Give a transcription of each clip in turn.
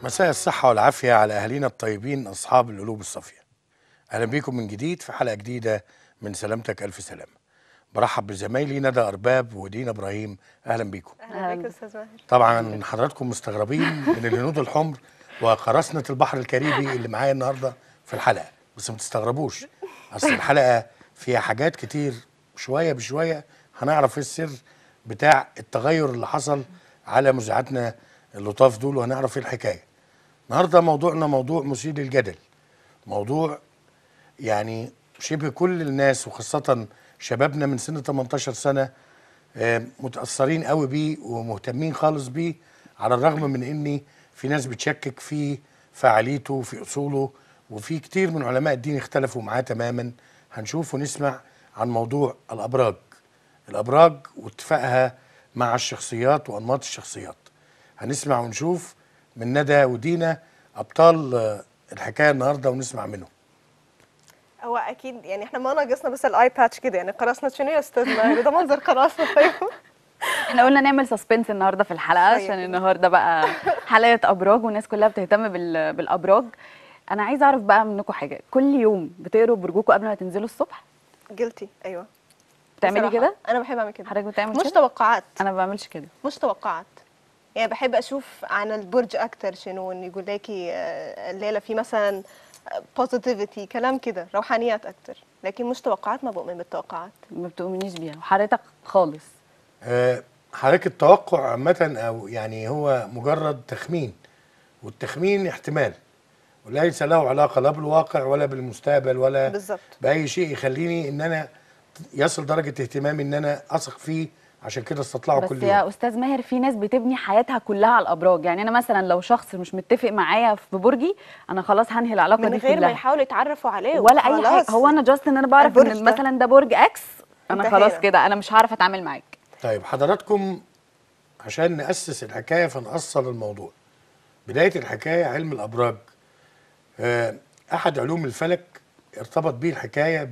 مساء الصحة والعافية على أهالينا الطيبين أصحاب القلوب الصافية أهلا بيكم من جديد في حلقة جديدة من سلامتك ألف سلامة برحب بزمايلي ندى أرباب ودينا إبراهيم أهلا بيكم اهلا بك استاذ ماهر طبعا حضراتكم مستغربين من الهنود الحمر وقراصنة البحر الكاريبي اللي معايا النهاردة في الحلقة بس ما تستغربوش أصل الحلقة فيها حاجات كتير شوية بشوية هنعرف ايه السر بتاع التغير اللي حصل على مذيعاتنا اللطاف دول وهنعرف ايه الحكاية النهارده موضوعنا موضوع مثير للجدل موضوع يعني شبه كل الناس وخاصة شبابنا من سن 18 سنة آه، متأثرين قوي بيه ومهتمين خالص بيه على الرغم من ان في ناس بتشكك في فعاليته وفي اصوله وفي كتير من علماء الدين اختلفوا معاه تماما هنشوف ونسمع عن موضوع الابراج الابراج واتفاقها مع الشخصيات وانماط الشخصيات هنسمع ونشوف من ندى ودينا ابطال آه، الحكايه النهارده ونسمع منهم هو اكيد يعني احنا ما ناقصنا بس الاي باتش كده يعني قراصنة شنو يا استاذ ماهر ده منظر قراصنة طيب احنا قلنا نعمل سسبنس النهارده في الحلقه طيب. عشان النهارده بقى حلقه ابراج والناس كلها بتهتم بال- بالابراج انا عايزه اعرف بقى منكم حاجه كل يوم بتقروا برجوكم قبل ما تنزلوا الصبح جلتي ايوه بتعملي بصراحة. كده انا بحب اعمل كده حضرتك بتعمل مش كده توقعات انا ما بعملش كده مش توقعات يعني بحب اشوف عن البرج اكتر شنو إن يقول لكي آه، الليله في مثلا بوزيتيفيتي كلام كده روحانيات اكتر لكن مش توقعات ما بؤمن بالتوقعات ما بتؤمنيش بيها وحضرتك خالص آه، حضرتك التوقع عامة أو يعني هو مجرد تخمين والتخمين احتمال وليس له علاقة لا بالواقع ولا بالمستقبل ولا بالظبط. بأي شيء يخليني إن أنا يصل درجة اهتمامي إن أنا أثق فيه عشان كده استطلعه بس كل يوم يا استاذ ماهر في ناس بتبني حياتها كلها على الابراج يعني انا مثلا لو شخص مش متفق معايا في برجي انا خلاص هنهي العلاقه من دي غير ما كلها يحاولوا يتعرفوا عليه ولا اي وخلاص. حاجه هو انا جاست ان انا بعرف البرج ان ده. مثلا ده برج اكس انا انتهينا. خلاص كده انا مش هعرف اتعامل معاك طيب حضراتكم عشان نأسس الحكاية فنأصل الموضوع بداية الحكاية علم الأبراج آه، أحد علوم الفلك ارتبط به الحكاية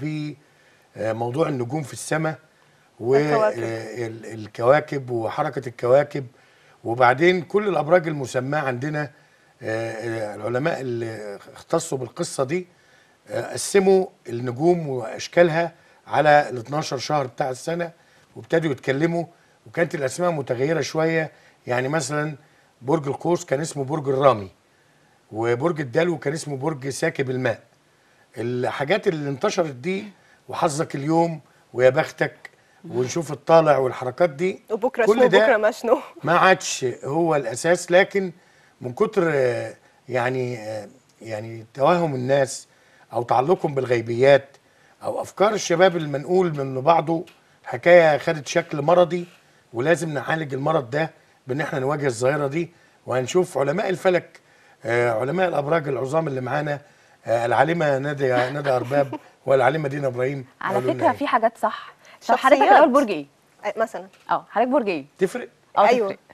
بموضوع النجوم في السماء الكواكب. والكواكب وحركة الكواكب وبعدين كل الأبراج المسماة عندنا آه، آه، العلماء اللي اختصوا بالقصة دي آه، قسموا النجوم واشكالها على ال 12 شهر بتاع السنه وابتدوا يتكلموا وكانت الاسماء متغيره شويه يعني مثلا برج القوس كان اسمه برج الرامي وبرج الدلو كان اسمه برج ساكب الماء الحاجات اللي انتشرت دي وحظك اليوم ويا بختك ونشوف الطالع والحركات دي وبكره كل شنو ده بكره ما شنو ما عادش هو الاساس لكن من كتر آه، يعني آه، يعني توهم الناس او تعلقهم بالغيبيات او افكار الشباب المنقول من بعضه الحكايه خدت شكل مرضي ولازم نعالج المرض ده بان احنا نواجه الظاهره دي وهنشوف علماء الفلك آه، علماء الابراج العظام اللي معانا آه، العالمه ندى ندى ارباب والعالمه دينا ابراهيم على قالوا لنا فكره إيه؟ في حاجات صح طب حضرتك شخصيات. الاول برج ايه أي- مثلا اه حضرتك برج ايه تفرق اه أيوة. تفرق.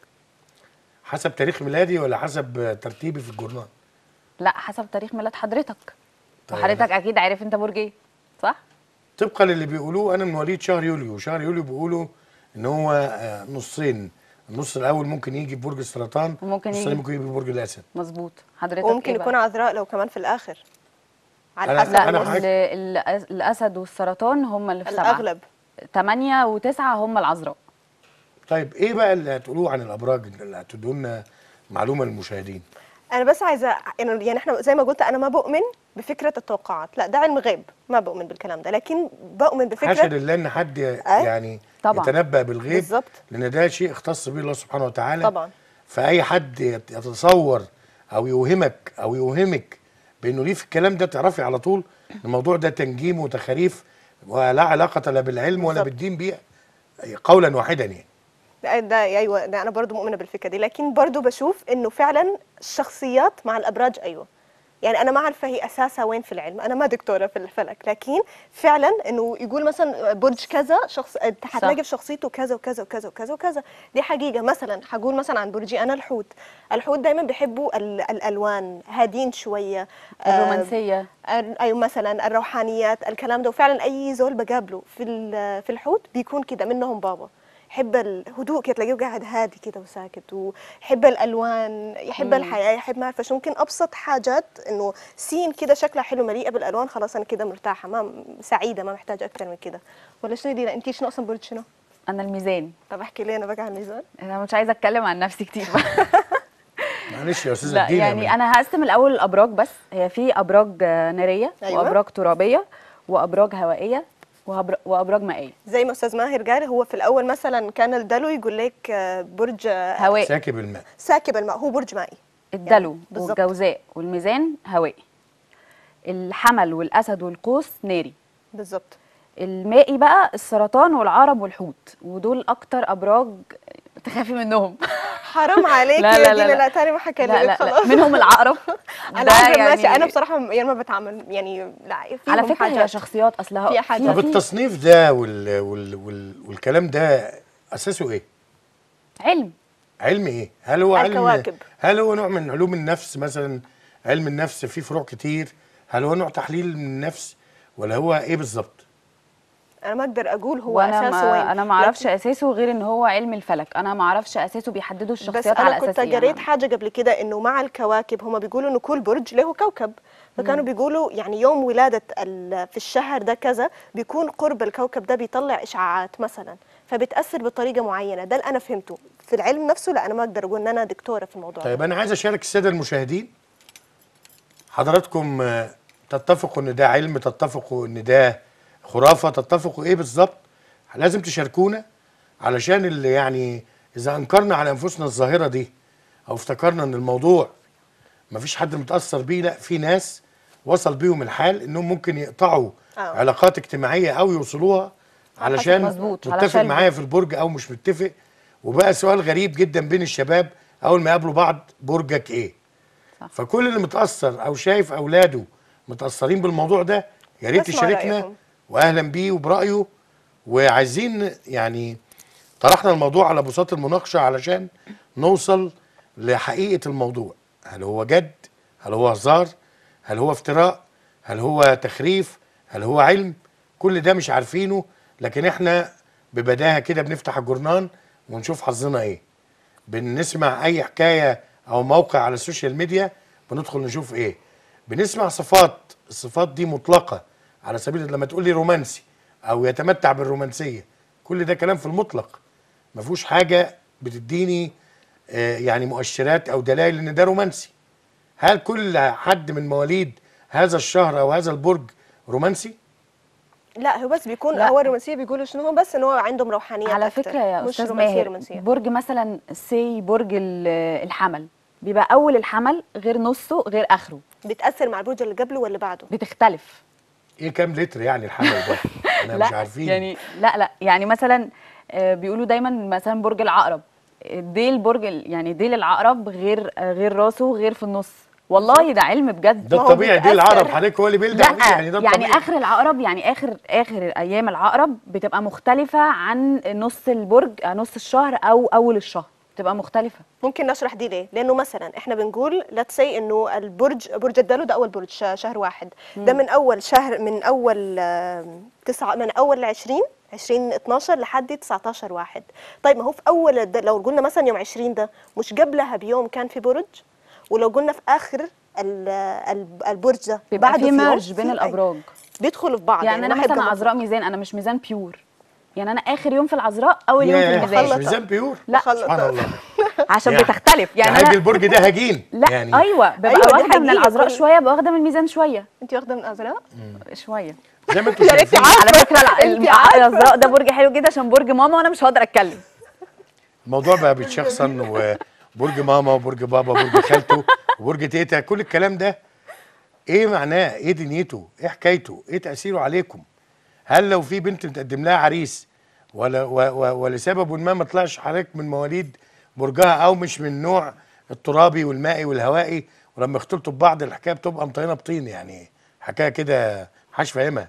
حسب تاريخ ميلادي ولا حسب آه، ترتيبي في الجورنال لا حسب تاريخ ميلاد حضرتك طيب وحضرتك اكيد عارف انت برج ايه صح طبقا للي بيقولوه انا من مواليد شهر يوليو شهر يوليو بيقولوا ان هو آه، نصين النص الاول ممكن يجي في برج السرطان وممكن النص يجي- الثاني ممكن يجي في برج الاسد مظبوط حضرتك وممكن إيه بقى؟ يكون عذراء لو كمان في الاخر على أنا- حسب لا أنا ال- معاك. ال- الاسد والسرطان هم اللي في سبعه الاغلب ثمانية وتسعة هم العذراء طيب ايه بقى اللي هتقولوه عن الابراج اللي هتدوا لنا معلومه للمشاهدين انا بس عايزه يعني يعني احنا زي ما قلت انا ما بؤمن بفكره التوقعات لا ده علم غيب ما بؤمن بالكلام ده لكن بؤمن حاشا بفكره لله ان حد ي- أي. يعني طبعا. يتنبأ بالغيب بالظبط. لان ده شيء اختص به الله سبحانه وتعالى طبعا. فاي حد يت- يتصور او يوهمك او يوهمك بانه ليه في الكلام ده تعرفي على طول الموضوع ده تنجيم وتخاريف ولا علاقه لا بالعلم ولا بالظبط. بالدين بيها قولا واحدا يعني ده, ده ايوه ده انا برضو مؤمنه بالفكره دي لكن برضو بشوف انه فعلا الشخصيات مع الابراج ايوه يعني انا ما عارفه هي اساسها وين في العلم انا ما دكتوره في الفلك لكن فعلا انه يقول مثلا برج كذا شخص هتلاقي في شخصيته كذا وكذا وكذا وكذا وكذا دي حقيقه مثلا حقول مثلا عن برجي انا الحوت الحوت دايما بيحبوا ال- الالوان هادين شويه آه، الرومانسية ال- ايوه مثلا الروحانيات الكلام ده وفعلا اي زول بقابله في ال- في الحوت بيكون كده منهم بابا يحب الهدوء كده تلاقيه قاعد هادي كده وساكت ويحب الالوان يحب الحياه يحب ما اعرف ممكن ابسط حاجات انه سين كده شكلها حلو مليئه بالالوان خلاص انا كده مرتاحه ما سعيده ما محتاجه اكثر من كده ولا شنو دي انت شنو اصلا برج شنو انا الميزان طب احكي لي انا بقى عن الميزان انا مش عايزه اتكلم عن نفسي كتير معلش يا استاذه لا ادينا يعني من- انا هقسم الاول الابراج بس هي في ابراج آه، ناريه أيوة. وابراج ترابيه وابراج هوائيه وأبر- وابراج مائيه زي ما استاذ ماهر قال هو في الاول مثلا كان الدلو يقول لك آه، برج آه، هواء ساكب الماء ساكب الماء هو برج مائي الدلو بالظبط. والجوزاء والميزان هوائي الحمل والاسد والقوس ناري بالظبط المائي بقى السرطان والعرب والحوت ودول اكتر ابراج تخافي منهم حرام عليك لا، يا لا، لا، دينا لا. لا تاني ما لا حكلمك لا, لا خلاص منهم العقرب انا ده عارفه يعني- ماشي انا بصراحه يعني ما بتعامل يعني لا فيهم على فكره هي حاجات. شخصيات اصلها فيها حاجات. طب التصنيف ده وال... وال... وال... والكلام ده اساسه ايه؟ علم علم ايه؟ هل هو علم الكواكب. هل هو نوع من علوم النفس مثلا علم النفس فيه فروع كتير هل هو نوع تحليل من النفس ولا هو ايه بالظبط؟ انا ما اقدر اقول هو وانا اساسه وين ما انا ما اعرفش لكن- اساسه غير ان هو علم الفلك انا ما اعرفش اساسه بيحددوا بس الشخصيات على انا اساس كنت ايه قريت أنا- حاجه قبل كده انه مع الكواكب هم بيقولوا انه كل برج له كوكب فكانوا بيقولوا يعني يوم ولاده ال- في الشهر ده كذا بيكون قرب الكوكب ده بيطلع اشعاعات مثلا فبتاثر بطريقه معينه ده اللي انا فهمته في العلم نفسه لا انا ما اقدر اقول ان انا دكتوره في الموضوع طيب ده. انا عايز اشارك الساده المشاهدين حضراتكم آه، تتفقوا ان ده علم تتفقوا ان ده خرافه تتفقوا ايه بالظبط لازم تشاركونا علشان اللي يعني اذا انكرنا على انفسنا الظاهره دي او افتكرنا ان الموضوع مفيش حد متاثر بيه لا في ناس وصل بيهم الحال انهم ممكن يقطعوا آه. علاقات اجتماعيه او يوصلوها علشان مظبوط، متفق علشان- معايا في البرج او مش متفق وبقى سؤال غريب جدا بين الشباب اول ما يقابلوا بعض برجك ايه صح. فكل اللي متاثر او شايف اولاده متاثرين بالموضوع ده يا ريت نسمع يشاركنا رأيهم. واهلا بيه وبرايه وعايزين يعني طرحنا الموضوع على بساط المناقشه علشان نوصل لحقيقه الموضوع هل هو جد هل هو هزار هل هو افتراء هل هو تخريف هل هو علم كل ده مش عارفينه لكن احنا ببداهه كده بنفتح الجورنان ونشوف حظنا ايه بنسمع اي حكايه او موقع على السوشيال ميديا بندخل نشوف ايه بنسمع صفات الصفات دي مطلقه على سبيل لما تقول لي رومانسي او يتمتع بالرومانسيه كل ده كلام في المطلق ما فيهوش حاجه بتديني آه، يعني مؤشرات او دلائل ان ده رومانسي هل كل حد من مواليد هذا الشهر او هذا البرج رومانسي لا هو بس بيكون لا. هو الرومانسيه بيقولوا شنو هو بس انه هو عندهم روحانيات على أكتر، فكره يا مش استاذ رومانسيه ماهر رومانسيه برج مثلا سي برج ال- الحمل بيبقى اول الحمل غير نصه غير اخره بتاثر مع البرج اللي قبله ولا بعده بتختلف ايه كام لتر يعني الحمل ده انا لا مش عارفين يعني لا لا يعني مثلا آه، بيقولوا دايما مثلا برج العقرب ديل برج ال- يعني ديل العقرب غير آه، غير راسه غير في النص والله ده علم بجد ده ما هو الطبيعي دي بيتأثر. العرب حضرتك هو اللي بيلدع لا بيه يعني ده يعني الطبيعي اخر العقرب يعني اخر اخر ايام العقرب بتبقى مختلفه عن نص البرج آه، نص الشهر او اول الشهر بتبقى مختلفه ممكن نشرح دي ليه؟ لانه مثلا احنا بنقول ليتس سي انه البرج برج الدلو ده اول برج ش- شهر واحد ده من اول شهر من اول آم، تسعة من اول 20 20 12 لحد 19 واحد طيب ما هو في اول الد- لو قلنا مثلا يوم 20 ده مش قبلها بيوم كان في برج ولو قلنا في اخر ال- ال- البرج ده بيبقى بعده في يوم ميرج بين في- الابراج بيدخلوا في بعض يعني انا واحد مثلا قبل- عذراء ميزان انا مش ميزان بيور يعني انا اخر يوم في العذراء اول يوم في ياه، الميزان مخلط. ميزان بيور لا. مخلط. سبحان الله عشان يعني- بتختلف يعني يعني انا البرج ده هجين لا يعني ايوه ببقى أيوة، دي واخده من حقيقة. العذراء كل- شويه ببقى واخده من الميزان شويه انت واخده من ازرق شويه زي ما انتم يا ريت شايفين عارفة. على فكره الع- أنت الع- عارفة. العذراء ده برج حلو جدا عشان برج ماما وانا مش هقدر اتكلم الموضوع بقى بيتشخصن وبرج ماما وبرج بابا وبرج خالته وبرج تيتا كل الكلام ده ايه معناه ايه دنيته ايه حكايته ايه تاثيره عليكم هل لو في بنت متقدم لها عريس ولا و و ولسبب ما ما طلعش حضرتك من مواليد برجها او مش من النوع الترابي والمائي والهوائي ولما يختلطوا ببعض الحكايه بتبقى مطينه بطين يعني حكايه كده محدش فاهمها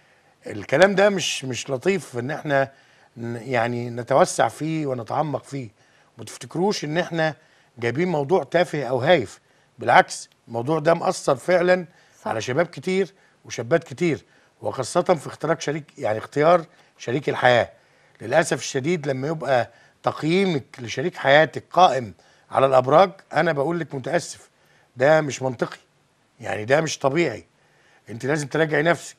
الكلام ده مش مش لطيف ان احنا ن- يعني نتوسع فيه ونتعمق فيه ما تفتكروش ان احنا جايبين موضوع تافه او هايف بالعكس الموضوع ده مأثر فعلا صح. على شباب كتير وشابات كتير وخاصة في اختراق شريك يعني اختيار شريك الحياة للاسف الشديد لما يبقى تقييمك لشريك حياتك قائم على الابراج انا بقول لك متاسف ده مش منطقي يعني ده مش طبيعي انت لازم تراجعي نفسك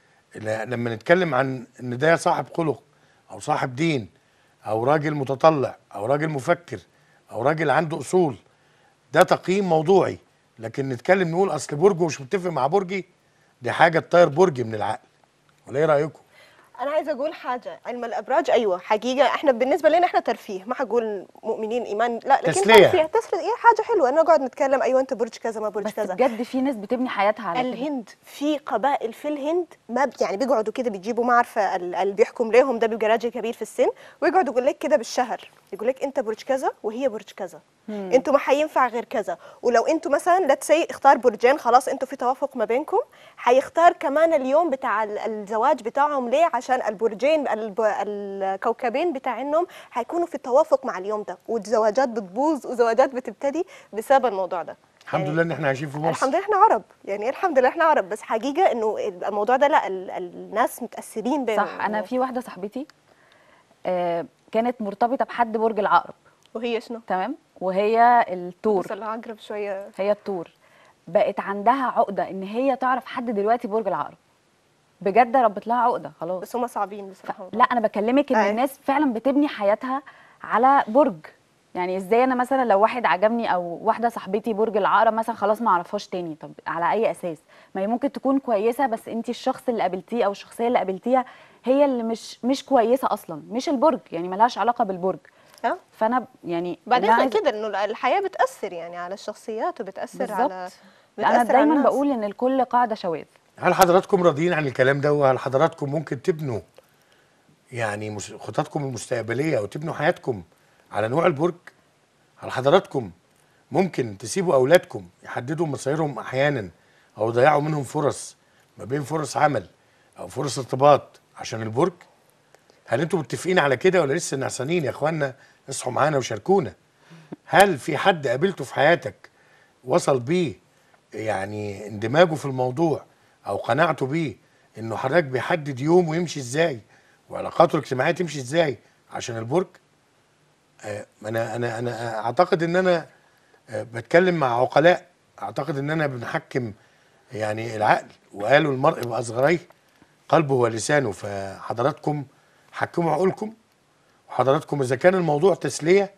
ل- لما نتكلم عن ان ده صاحب خلق او صاحب دين او راجل متطلع او راجل مفكر او راجل عنده اصول ده تقييم موضوعي لكن نتكلم نقول اصل برجه مش متفق مع برجي دي حاجه تطير برجي من العقل ولا ايه رايكم انا عايزه اقول حاجه علم الابراج ايوه حقيقه احنا بالنسبه لنا احنا ترفيه ما حقول مؤمنين ايمان لا لكن تسلية. ترفيه تسلية إيه حاجه حلوه نقعد نتكلم ايوه انت برج كذا ما برج بس كذا بجد في ناس بتبني حياتها على كده الهند في قبائل في الهند ما ب- يعني بيقعدوا كده بيجيبوا ما عارفه ال- اللي بيحكم ليهم ده بيبقى راجل كبير في السن ويقعد يقول لك كده بالشهر يقول لك انت برج كذا وهي برج كذا انتوا ما حينفع غير كذا ولو انتوا مثلا لا سي اختار برجين خلاص انتوا في توافق ما بينكم حيختار كمان اليوم بتاع ال- الزواج بتاعهم ليه عشان البرجين الب- الكوكبين بتاعهم حيكونوا في توافق مع اليوم ده والزواجات بتبوظ وزواجات بتبتدي بسبب الموضوع ده الحمد يعني لله ان احنا عايشين في مصر الحمد لله احنا عرب يعني الحمد لله احنا عرب بس حقيقه انه الموضوع ده لا ال- الناس متاثرين بينهم صح انا إنه- في واحده صاحبتي آه كانت مرتبطه بحد برج العقرب وهي شنو؟ تمام وهي الثور بس العقرب شويه هي الثور بقت عندها عقده ان هي تعرف حد دلوقتي برج العقرب بجد ربت لها عقده خلاص بس هم صعبين بصراحه لا انا بكلمك ان أي. الناس فعلا بتبني حياتها على برج يعني ازاي انا مثلا لو واحد عجبني او واحده صاحبتي برج العقرب مثلا خلاص ما اعرفهاش تاني طب على اي اساس ما هي ممكن تكون كويسه بس انت الشخص اللي قابلتيه او الشخصيه اللي قابلتيها هي اللي مش مش كويسه اصلا مش البرج يعني ملهاش علاقه بالبرج ها؟ فانا ب- يعني بعدين اللي غير عايزة- كده انه الحياه بتاثر يعني على الشخصيات وبتاثر بالظبط على انا بتأثر على دايما الناس. بقول ان الكل قاعده شواذ هل حضراتكم راضيين عن الكلام ده وهل حضراتكم ممكن تبنوا يعني مس- خططكم المستقبليه وتبنوا حياتكم على نوع البرج هل حضراتكم ممكن تسيبوا اولادكم يحددوا مصيرهم احيانا او يضيعوا منهم فرص ما بين فرص عمل او فرص ارتباط عشان البرج هل انتم متفقين على كده ولا لسه نعسانين يا اخوانا اصحوا معانا وشاركونا هل في حد قابلته في حياتك وصل بيه يعني اندماجه في الموضوع او قناعته بيه انه حضرتك بيحدد يوم ويمشي ازاي وعلاقاته الاجتماعيه تمشي ازاي عشان البرج آه انا انا انا اعتقد ان انا آه بتكلم مع عقلاء اعتقد ان انا بنحكم يعني العقل وقالوا المرء باصغريه قلبه ولسانه فحضراتكم حكموا عقولكم وحضراتكم اذا كان الموضوع تسليه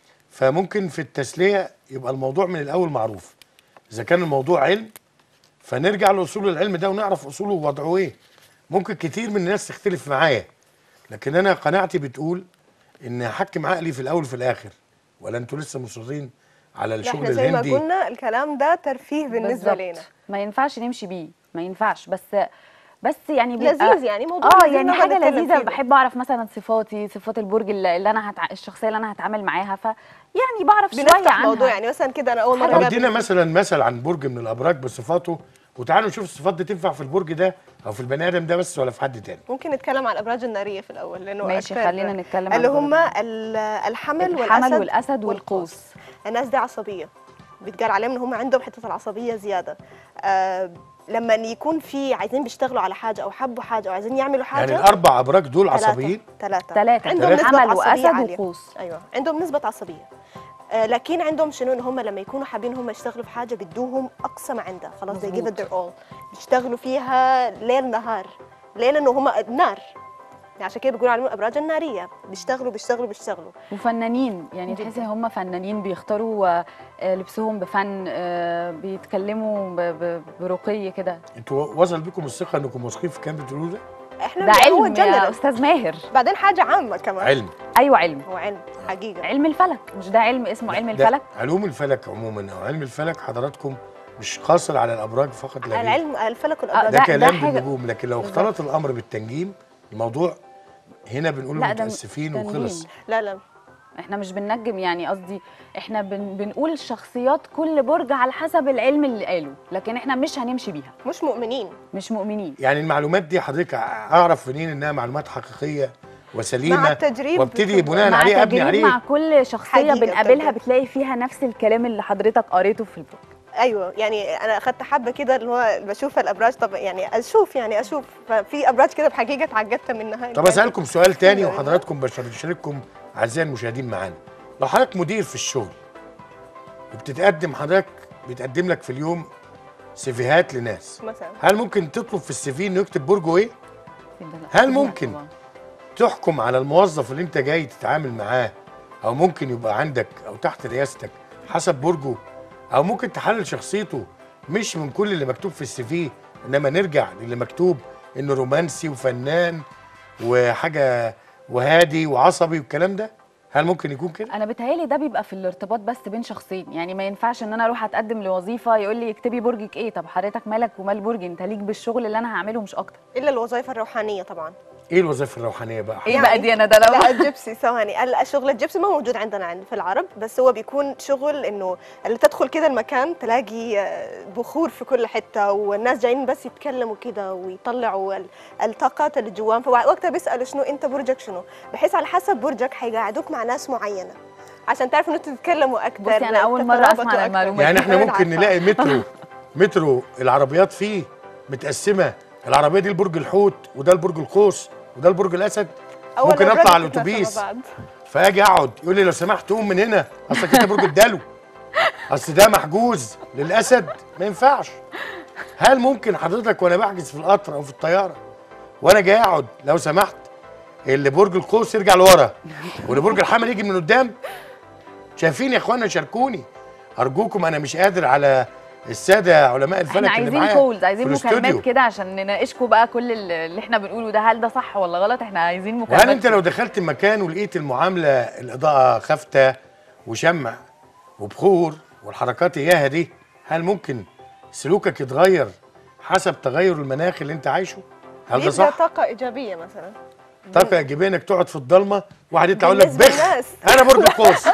فممكن في التسليه يبقى الموضوع من الاول معروف اذا كان الموضوع علم فنرجع لاصول العلم ده ونعرف اصوله ووضعه ايه ممكن كتير من الناس تختلف معايا لكن انا قناعتي بتقول ان احكم عقلي في الاول وفي الاخر ولا انتوا لسه مصرين على لا الشغل احنا زي ما الهندي قلنا الكلام ده ترفيه بالنسبه بالظبط. لنا ما ينفعش نمشي بيه ما ينفعش بس بس يعني بيبقى لذيذ يعني موضوع اه لذيذ يعني نقعد حاجه نتكلم لذيذه فيه. بحب اعرف مثلا صفاتي صفات البرج اللي اللي انا هتع... الشخصيه اللي انا هتعامل معاها ف يعني بعرف شويه بنفتح عنها موضوع يعني مثلا كده انا اول مره طب قابل- ادينا مثلا مثل عن برج من الابراج بصفاته وتعالوا نشوف الصفات دي تنفع في البرج ده او في البني ادم ده بس ولا في حد تاني ممكن نتكلم عن الابراج الناريه في الاول لانه ماشي، أكتر- خلينا نتكلم عن اللي الأبراج. هم ال- الحمل الحمل والاسد والأسد والقوس. الناس دي عصبيه بيتقال عليهم ان هم عندهم حته العصبيه زياده آه لما إن يكون في عايزين بيشتغلوا على حاجه او حبوا حاجه او عايزين يعملوا حاجه يعني الاربع ابراج دول عصبيين ثلاثة ثلاثة. عندهم ثلاثة. نسبة حمل عصبية وأسد عالية. وقوس. أيوة عندهم نسبة عصبية آه لكن عندهم شنو ان هم لما يكونوا حابين هم يشتغلوا في حاجه بدوهم اقصى ما عندها خلاص they give مظبوط. it their all بيشتغلوا فيها ليل نهار ليل انه هم نار يعني عشان كده بيقولوا عليهم الابراج الناريه بيشتغلوا بيشتغلوا بيشتغلوا وفنانين يعني جداً. تحسي ان هم فنانين بيختاروا آه، آه، لبسهم بفن آه، بيتكلموا ب- ب- برقي كده انتوا وصل بكم الثقه انكم واثقين في الكلام اللي بتقولوه ده احنا ده هو علم يا general. استاذ ماهر بعدين حاجه عامه كمان علم ايوه علم هو علم حقيقه علم الفلك مش ده علم اسمه علم ده الفلك علوم الفلك عموما او علم الفلك حضراتكم مش قاصر على الابراج فقط لا غير. العلم الفلك والابراج ده ده- كلام حاجة- بالنجوم لكن لو بالظبط. اختلط الامر بالتنجيم الموضوع هنا بنقول لا ده متاسفين تنجيم. وخلص لا لا احنا مش بننجم يعني قصدي احنا بن بنقول شخصيات كل برج على حسب العلم اللي قاله لكن احنا مش هنمشي بيها مش مؤمنين مش مؤمنين يعني المعلومات دي حضرتك اعرف منين انها معلومات حقيقيه وسليمه مع التجريب وابتدي بناء مع عليه ابني تجريب عليه مع كل شخصيه حقيقة بنقابلها بجد. بتلاقي فيها نفس الكلام اللي حضرتك قريته في البرج ايوه يعني انا اخدت حبه كده اللي هو بشوف الابراج طب يعني اشوف يعني اشوف ففي ابراج كده بحقيقه اتعجبت منها طب اسالكم سؤال تاني أيوة. وحضراتكم بشار- بشارككم اعزائي المشاهدين معانا لو حضرتك مدير في الشغل وبتتقدم حضرتك بيتقدم لك في اليوم سيفيهات لناس مثلا هل ممكن تطلب في السي في انه يكتب برجه ايه هل ممكن؟ طبعاً. تحكم على الموظف اللي انت جاي تتعامل معاه او ممكن يبقى عندك او تحت رئاستك حسب برجه او ممكن تحلل شخصيته مش من كل اللي مكتوب في السي في انما نرجع للي مكتوب انه رومانسي وفنان وحاجه وهادي وعصبي والكلام ده هل ممكن يكون كده انا بتهيالي ده بيبقى في الارتباط بس بين شخصين يعني ما ينفعش ان انا اروح اتقدم لوظيفه يقول لي اكتبي برجك ايه طب حضرتك مالك ومال برج انت ليك بالشغل اللي انا هعمله مش اكتر الا الوظائف الروحانيه طبعا ايه الوظائف الروحانيه بقى ايه بقى دي انا ده لا لو الجبسي ثواني ال- شغل الجبسي ما موجود عندنا عند في العرب بس هو بيكون شغل انه اللي تدخل كده المكان تلاقي آه، بخور في كل حته والناس جايين بس يتكلموا كده ويطلعوا ال- الطاقات اللي جواهم فوقتها بيسالوا شنو انت برجك شنو بحيث على حسب برجك حيقعدوك مع ناس معينه عشان تعرفوا انتوا تتكلموا اكثر بصي أنا أول مرة تترابطوا أسمع أكتر. المعلومة يعني احنا أنا ممكن عارفة. نلاقي مترو مترو العربيات فيه متقسمه العربيه دي البرج الحوت وده البرج القوس وده البرج الاسد أول ممكن الأبراج اطلع على بتتناسب مع الاتوبيس بعض. فاجي اقعد يقول لي لو سمحت قوم من هنا اصلك انت برج الدلو اصل ده محجوز للاسد ما ينفعش هل ممكن حضرتك وانا بحجز في القطر او في الطياره وانا جاي اقعد لو سمحت اللي برج القوس يرجع لورا واللي برج الحمل يجي من قدام شايفين يا اخوانا شاركوني ارجوكم انا مش قادر على الساده علماء الفلك احنا اللي عايزين معايا كولز عايزين في مكالمات الاستوديو. كده عشان نناقشكم بقى كل اللي اللي احنا بنقوله ده هل ده صح ولا غلط احنا عايزين مكالمات وهل انت لو دخلت مكان ولقيت المعامله الاضاءه خافته وشمع وبخور والحركات اياها دي هل ممكن سلوكك يتغير حسب تغير المناخ اللي انت عايشه؟ هل ده بيبقى صح؟ طاقه ايجابيه مثلا طاقه ايجابيه انك تقعد في الضلمه واحد يطلع يقول لك بالنسبة بخ للناس. انا برج القوس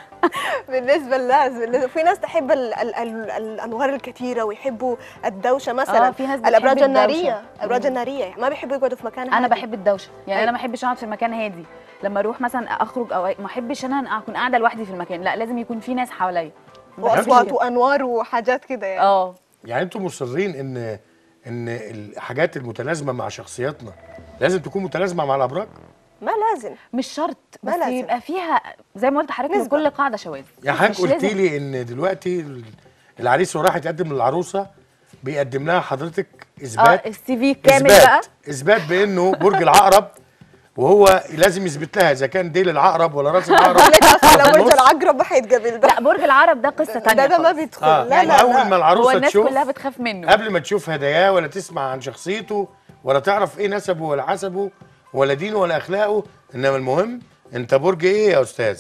بالنسبه للناس بالنسبة- في ناس تحب ال ال ال الانوار الكثيره ويحبوا الدوشه مثلا آه، في ناس بتحب الابراج الدوشة. الناريه الابراج الناريه ما بيحبوا يقعدوا في مكان انا هادي. بحب الدوشه يعني أيوة. انا ما بحبش اقعد في مكان هادي لما اروح مثلا اخرج او ما احبش انا اكون قاعده لوحدي في المكان لا لازم يكون في ناس حواليا ما بحبش واصوات كده. وانوار وحاجات كده يعني اه يعني انتم مصرين ان ان الحاجات المتلازمه مع شخصياتنا لازم تكون متلازمه مع الابراج؟ ما لازم مش شرط ما بس لازم. يبقى فيها زي ما قلت حضرتك نسبة. لكل قاعده شواذ يعني حضرتك مش قلت لازم. لي ان دلوقتي العريس وراح يتقدم للعروسه بيقدم لها حضرتك اه اثبات السي في كامل بقى اثبات اثبات بانه برج العقرب وهو لازم يثبت لها اذا كان ديل العقرب ولا راس العقرب لو برج النص. العقرب ما حيتقبل ده لا برج العرب ده قصه ده ثانيه ده ما بيدخل اه لا يعني لا اول لا. ما هو العروسه الناس تشوف كلها بتخاف منه قبل ما تشوف هداياه ولا تسمع عن شخصيته ولا تعرف ايه نسبه ولا حسبه ولا دينه ولا اخلاقه انما المهم انت برج ايه يا استاذ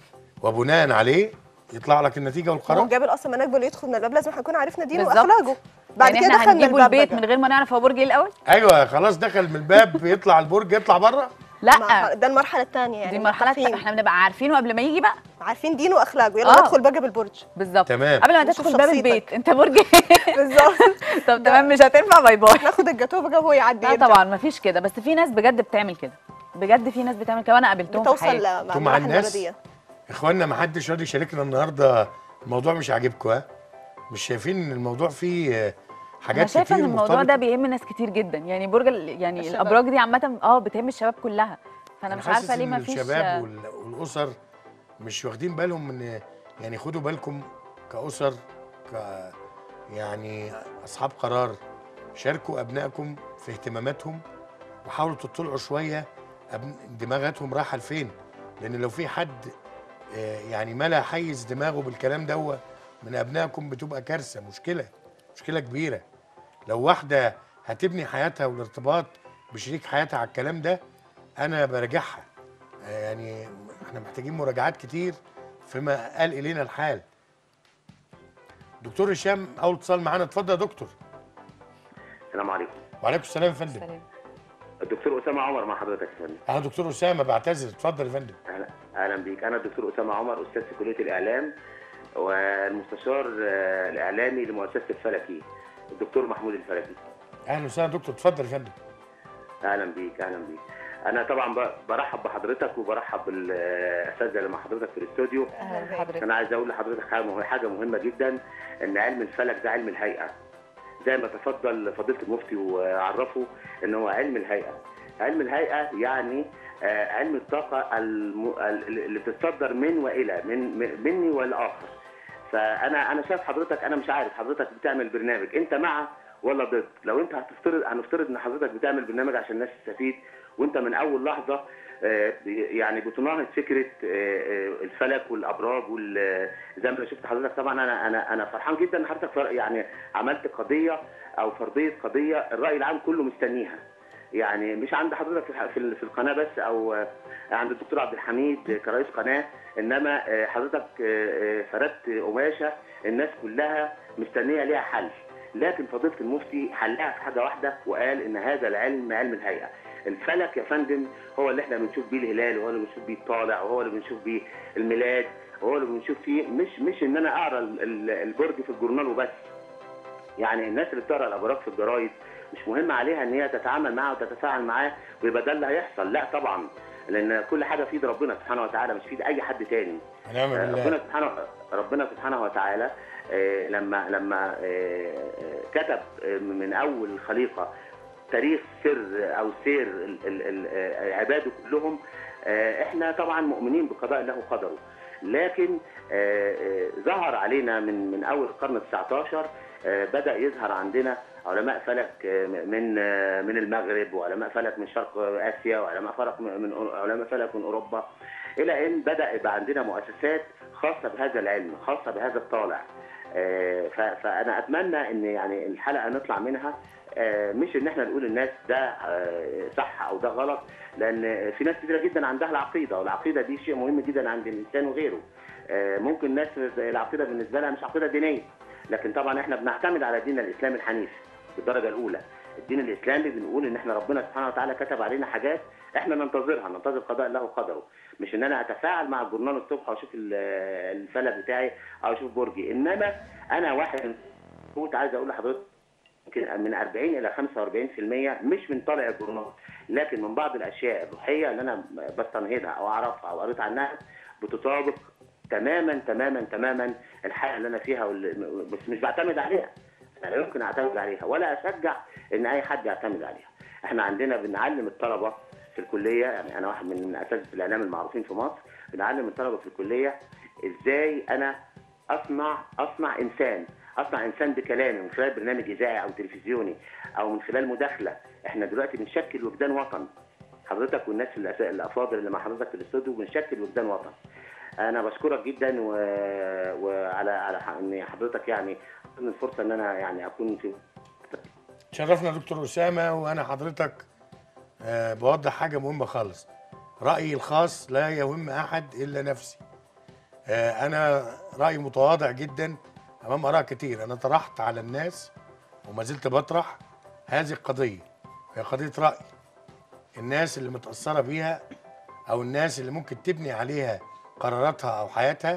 وبناء عليه يطلع لك النتيجه هو والقرار قبل اصلا ما نقبل يدخل من الباب لازم حنكون عرفنا دينه بالظبط. واخلاقه بعد يعني كده احنا دخلنا هنجيبه الباب البيت بقى. من غير ما نعرف هو برج ايه الاول ايوه خلاص دخل من الباب يطلع البرج يطلع بره لا ما- ده المرحله الثانيه يعني دي المرحله متفقين. التانية. احنا بنبقى عارفينه قبل ما يجي بقى عارفين دينه واخلاقه يلا آه. ندخل بقى بالبرج بالظبط تمام. قبل ما نشوف تدخل باب شخصيتك. البيت انت برج ايه بالظبط طب تمام مش هتنفع باي باي ناخد الجاتوه بقى وهو يعدي لا يرجع. طبعا مفيش كده بس في ناس بجد بتعمل كده بجد في ناس بتعمل كده وانا قابلتهم في بتوصل حياتي مع انتوا مع المراحل الناس؟ المرضيه اخواننا ما حدش راضي يشاركنا النهارده الموضوع مش عاجبكم ها مش شايفين ان الموضوع فيه آه، انا حاجات شايفه كتير ان الموضوع مرتبطة؟ ده بيهم ناس كتير جدا يعني برج ال- يعني الشباب. الابراج دي عامه اه بتهم الشباب كلها فانا مش حاسس عارفه ليه إن ما فيش الشباب وال- والاسر مش واخدين بالهم من يعني خدوا بالكم كاسر ك يعني اصحاب قرار شاركوا ابنائكم في اهتماماتهم وحاولوا تطلعوا شويه أبن... دماغاتهم رايحه لفين لان لو في حد آه، يعني ملا حيز دماغه بالكلام ده من ابنائكم بتبقى كارثه مشكله مشكله كبيره لو واحده هتبني حياتها والارتباط بشريك حياتها على الكلام ده انا براجعها آه، يعني احنا محتاجين مراجعات كتير فيما قال الينا الحال دكتور هشام اول اتصال معانا اتفضل يا دكتور السلام عليكم وعليكم السلام يا فندم سلام. الدكتور اسامه عمر مع حضرتك يا فندم انا دكتور اسامه بعتذر اتفضل يا فندم اهلا اهلا بيك انا الدكتور اسامه عمر استاذ في كليه الاعلام والمستشار آه، الاعلامي لمؤسسه الفلكي الدكتور محمود الفلكي اهلا وسهلا يا دكتور اتفضل يا فندم اهلا بيك اهلا بيك انا طبعا ب- برحب بحضرتك وبرحب بالاساتذه اللي مع حضرتك في الاستوديو اهلا بحضرتك انا عايز اقول لحضرتك حاجه مه- حاجه مهمه جدا ان علم الفلك ده علم الهيئه زي ما تفضل فضيله المفتي وعرفه ان هو علم الهيئه علم الهيئه يعني آه، علم الطاقه الم... اللي بتتصدر من والى من من- مني والاخر فانا انا شايف حضرتك انا مش عارف حضرتك بتعمل برنامج انت مع ولا ضد لو انت هتفترض هنفترض ان حضرتك بتعمل برنامج عشان الناس تستفيد وانت من اول لحظه آه، يعني بتناهض فكره آه، آه، الفلك والابراج وال زي ما شفت حضرتك طبعا انا انا انا فرحان جدا ان حضرتك فر- يعني عملت قضيه او فرضيه قضيه الراي العام كله مستنيها يعني مش عند حضرتك في الح- في ال- في القناه بس او آه، عند الدكتور عبد الحميد كرئيس قناه انما آه، حضرتك آه، آه، فردت قماشه الناس كلها مستنيه ليها حل لكن فضيله المفتي حلها في حاجه واحده وقال ان هذا العلم علم الهيئه الفلك يا فندم هو اللي احنا بنشوف بيه الهلال وهو اللي بنشوف بيه الطالع وهو اللي بنشوف بيه الميلاد وهو اللي بنشوف فيه مش مش ان انا اقرا ال- ال- البرج في الجورنال وبس يعني الناس اللي بتقرا الابراج في الجرايد مش مهم عليها ان هي تتعامل معاه وتتفاعل معاه ويبقى ده اللي هيحصل لا طبعا لان كل حاجه في ايد ربنا سبحانه وتعالى مش في ايد اي حد تاني ونعم آه، بالله ربنا سبحانه ربنا سبحانه وتعالى آه، لما لما آه، آه، كتب آه، من اول الخليقه تاريخ سر او سير ال- ال- ال- آه، عباده كلهم آه، احنا طبعا مؤمنين بقضاء الله وقدره لكن آه، آه، ظهر علينا من من اول القرن ال 19 آه، بدا يظهر عندنا علماء فلك آه، من آه، من المغرب وعلماء فلك من شرق اسيا وعلماء فلك من علماء فلك من اوروبا الى ان بدا يبقى عندنا مؤسسات خاصه بهذا العلم خاصه بهذا الطالع آه، ف- فانا اتمنى ان يعني الحلقه نطلع منها آه، مش ان احنا نقول الناس ده آه، صح او ده غلط لان في ناس كتيره جدا عندها العقيده والعقيده دي شيء مهم جدا عند الانسان وغيره آه، ممكن ناس العقيده بالنسبه لها مش عقيده دينيه لكن طبعا احنا بنعتمد على دين الاسلام الحنيف بالدرجه الاولى الدين الاسلامي بنقول ان احنا ربنا سبحانه وتعالى كتب علينا حاجات احنا ننتظرها ننتظر قضاء الله وقدره مش ان انا اتفاعل مع الجورنال الصبح واشوف ال- الفلك بتاعي او اشوف برجي انما انا واحد كنت عايز اقول لحضرتك يمكن من 40 الى 45% مش من طالع الجورنال لكن من بعض الاشياء الروحيه اللي انا بستنهضها او اعرفها او قريت عنها بتطابق تماما تماما تماما الحاله اللي انا فيها واللي- بس مش بعتمد عليها انا لا يمكن اعتمد عليها ولا اشجع ان اي حد يعتمد عليها احنا عندنا بنعلم الطلبه في الكليه يعني انا واحد من من اساتذه الاعلام المعروفين في مصر بنعلم الطلبه في الكليه ازاي انا اصنع اصنع انسان اصنع انسان بكلامي من خلال برنامج اذاعي او تلفزيوني او من خلال مداخله احنا دلوقتي بنشكل وجدان وطن حضرتك والناس الأس- الافاضل اللي مع حضرتك في الاستوديو بنشكل وجدان وطن انا بشكرك جدا و... وعلى على ح- ان حضرتك يعني ادتني الفرصه ان انا يعني اكون في شرفنا دكتور أسامة وأنا حضرتك آه، بوضح حاجة مهمة خالص رأيي الخاص لا يهم أحد إلا نفسي آه، أنا رأيي متواضع جدا أمام آراء كتير أنا طرحت على الناس وما زلت بطرح هذه القضية هي قضية رأي الناس اللي متأثرة بيها أو الناس اللي ممكن تبني عليها قراراتها أو حياتها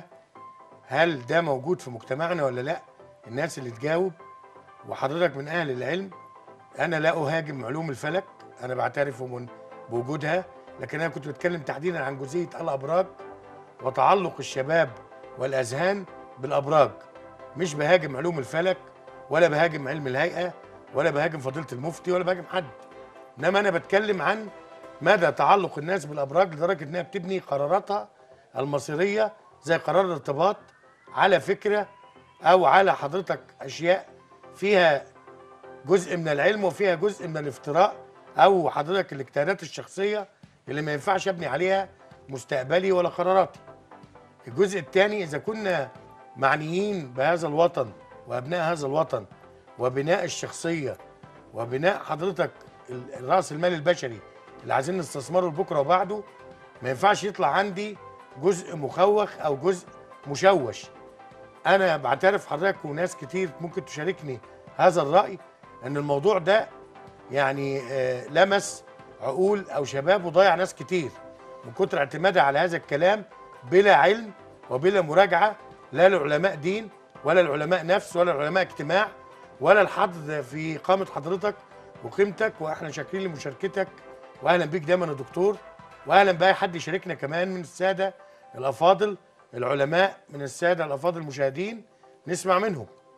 هل ده موجود في مجتمعنا ولا لا الناس اللي تجاوب وحضرتك من أهل العلم انا لا اهاجم علوم الفلك انا بعترف من بوجودها لكن انا كنت بتكلم تحديدا عن جزئيه الابراج وتعلق الشباب والاذهان بالابراج مش بهاجم علوم الفلك ولا بهاجم علم الهيئه ولا بهاجم فضيله المفتي ولا بهاجم حد انما انا بتكلم عن مدى تعلق الناس بالابراج لدرجه انها بتبني قراراتها المصيريه زي قرار الارتباط على فكره او على حضرتك اشياء فيها جزء من العلم وفيها جزء من الافتراء او حضرتك الاجتهادات الشخصيه اللي ما ينفعش ابني عليها مستقبلي ولا قراراتي. الجزء الثاني اذا كنا معنيين بهذا الوطن وابناء هذا الوطن وبناء الشخصيه وبناء حضرتك ال- راس المال البشري اللي عايزين نستثمره لبكره وبعده ما ينفعش يطلع عندي جزء مخوخ او جزء مشوش. انا بعترف حضرتك وناس كتير ممكن تشاركني هذا الراي ان الموضوع ده يعني آه، لمس عقول او شباب وضيع ناس كتير من كتر اعتمادها على هذا الكلام بلا علم وبلا مراجعه لا لعلماء دين ولا العلماء نفس ولا العلماء اجتماع ولا الحظ في قامه حضرتك وقيمتك واحنا شاكرين لمشاركتك واهلا بيك دايما يا دكتور واهلا باي حد يشاركنا كمان من الساده الافاضل العلماء من الساده الافاضل المشاهدين نسمع منهم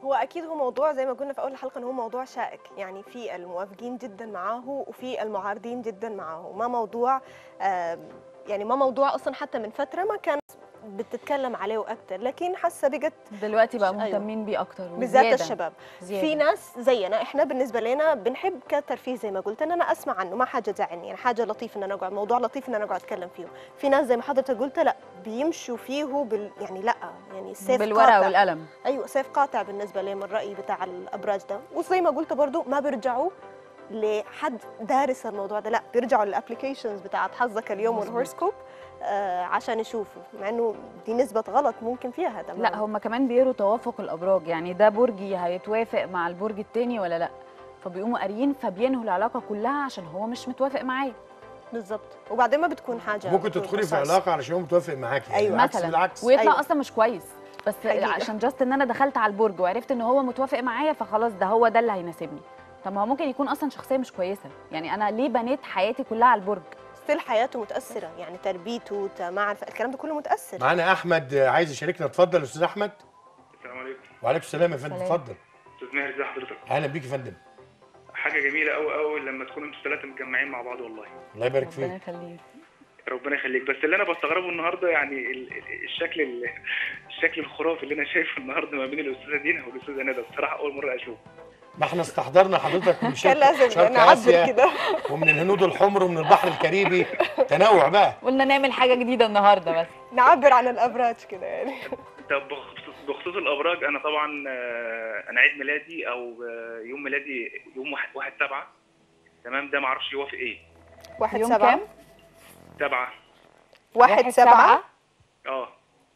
هو اكيد هو موضوع زي ما قلنا في اول الحلقه ان هو موضوع شائك يعني في الموافقين جدا معاه وفي المعارضين جدا معاه ما موضوع آم، يعني ما موضوع اصلا حتى من فتره ما كان بتتكلم عليه اكثر لكن حاسه بقت دلوقتي بقى أيوة. مهتمين بيه اكتر بالذات وزيادة. الشباب زيادة. في ناس زينا احنا بالنسبه لنا بنحب كترفيه زي ما قلت ان انا اسمع عنه ما حاجه تزعلني يعني حاجه لطيفه ان انا اقعد موضوع لطيف ان انا اقعد اتكلم فيه في ناس زي ما حضرتك قلت لا بيمشوا فيه بال يعني لا يعني السيف بالورقه قاطع. والقلم ايوه سيف قاطع بالنسبه لي من الراي بتاع الابراج ده وزي ما قلت برضو ما بيرجعوا لحد دارس الموضوع ده لا بيرجعوا للابلكيشنز بتاعت حظك اليوم مظبوط. والهورسكوب آه عشان يشوفوا مع انه دي نسبه غلط ممكن فيها هذا لا هم كمان بيقروا توافق الابراج يعني ده برجي هيتوافق مع البرج التاني ولا لا فبيقوموا قاريين فبينهوا العلاقه كلها عشان هو مش متوافق معايا بالظبط وبعدين ما بتكون حاجه ممكن بتكون تدخلي في قصاص. علاقه علشان هو متوافق معاكي يعني أيوة. بالعكس مثلا بالعكس ويطلع أيوة. اصلا مش كويس بس حقيقة. عشان جاست ان انا دخلت على البرج وعرفت ان هو متوافق معايا فخلاص ده هو ده اللي هيناسبني طب ما هو ممكن يكون اصلا شخصيه مش كويسه يعني انا ليه بنيت حياتي كلها على البرج ستيل حياته متاثره يعني تربيته تا- ما عارفه الكلام ده كله متاثر معانا احمد آه، عايز يشاركنا اتفضل يا استاذ احمد السلام عليكم وعليكم السلام يا فندم سلام. اتفضل استاذ ماهر ازي حضرتك اهلا بيك يا فندم حاجه جميله قوي قوي لما تكونوا انتوا ثلاثه متجمعين مع بعض والله الله يبارك ربنا فيك يخليك ربنا يخليك بس اللي انا بستغربه النهارده يعني ال- ال- الشكل ال- الشكل الخرافي اللي انا شايفه النهارده ما بين الاستاذه دينا والاستاذه ندى بصراحه اول مره اشوفه ما احنا استحضرنا حضرتك من كان لازم شرق نعبر آسيا كده ومن الهنود الحمر ومن البحر الكاريبي تنوع بقى قلنا نعمل حاجه جديده النهارده بس نعبر عن الابراج كده يعني طب بخصوص, بخصوص الابراج انا طبعا آه، انا عيد ميلادي او آه، يوم ميلادي يوم واحد, واحد سبعة تمام ده معرفش يوافق ايه واحد يوم سبعة كام؟ سبعة واحد سبعة اه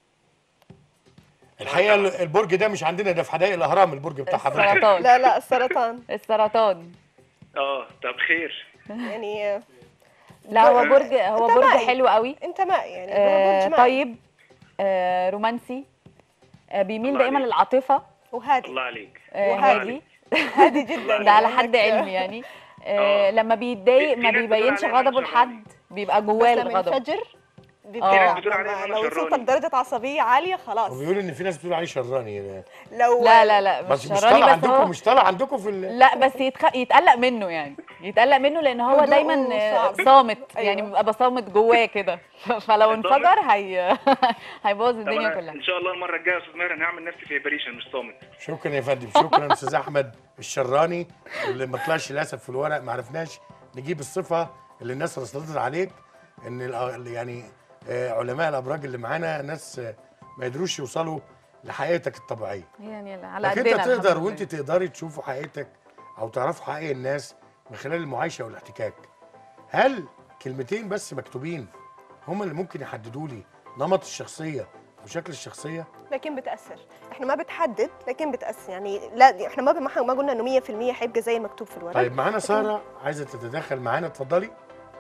الحقيقه البرج ده مش عندنا ده في حدائق الاهرام البرج بتاع حضرتك السرطان لا لا السرطان السرطان اه طب خير يعني آه، لا هو برج هو أنت برج معي. حلو قوي انت ما يعني هو آه برج معي. طيب آه رومانسي آه بيميل الله دايما عليك. للعاطفه وهادي الله عليك آه وهادي. هادي هادي جدا ده على يعني حد إنك- علمي يعني آه آه. لما بيتضايق في ما ناس بتقول بيبينش عليه غضبه منشراني. لحد بيبقى جواه بس لما الغضب ينفجر في بيبقى ناس بتقول عليه لما- أنا لو شراني. وصلت لدرجة عصبية عالية خلاص وبيقولوا ان في ناس بتقول عليه شراني لو لا لا لا بس مش مش شراني طالع بس عندكم هو مش طالع عندكم في ال... لا بس يتخ... يتقلق منه يعني يتقلق منه لان هو هدوءه دايما آه، صعب. صامت أيوة. يعني بيبقى بصامت جواه كده فلو انفجر هي هيبوظ طب الدنيا أنا كلها ان شاء الله المره الجايه يا استاذ ماهر انا هعمل نفسي فيبريشن مش صامت شكرا يا فندم شكرا استاذ احمد الشراني اللي ما طلعش للاسف في الورق ما عرفناش نجيب الصفه اللي الناس رصدت عليك ان الأ- يعني آه، علماء الابراج اللي معانا ناس آه، ما يقدروش يوصلوا لحقيقتك الطبيعيه يعني على لكن قدنا انت تقدر الحمد وانت لله. تقدري تشوفوا حقيقتك او تعرفوا حقيقة الناس من خلال المعايشه والاحتكاك هل كلمتين بس مكتوبين هم اللي ممكن يحددوا لي نمط الشخصيه وشكل الشخصيه لكن بتأثر احنا ما بتحدد لكن بتأثر يعني لا احنا ما ما ما قلنا انه 100% هيبقى زي المكتوب في الورق طيب معانا ساره عايزه تتدخل معانا اتفضلي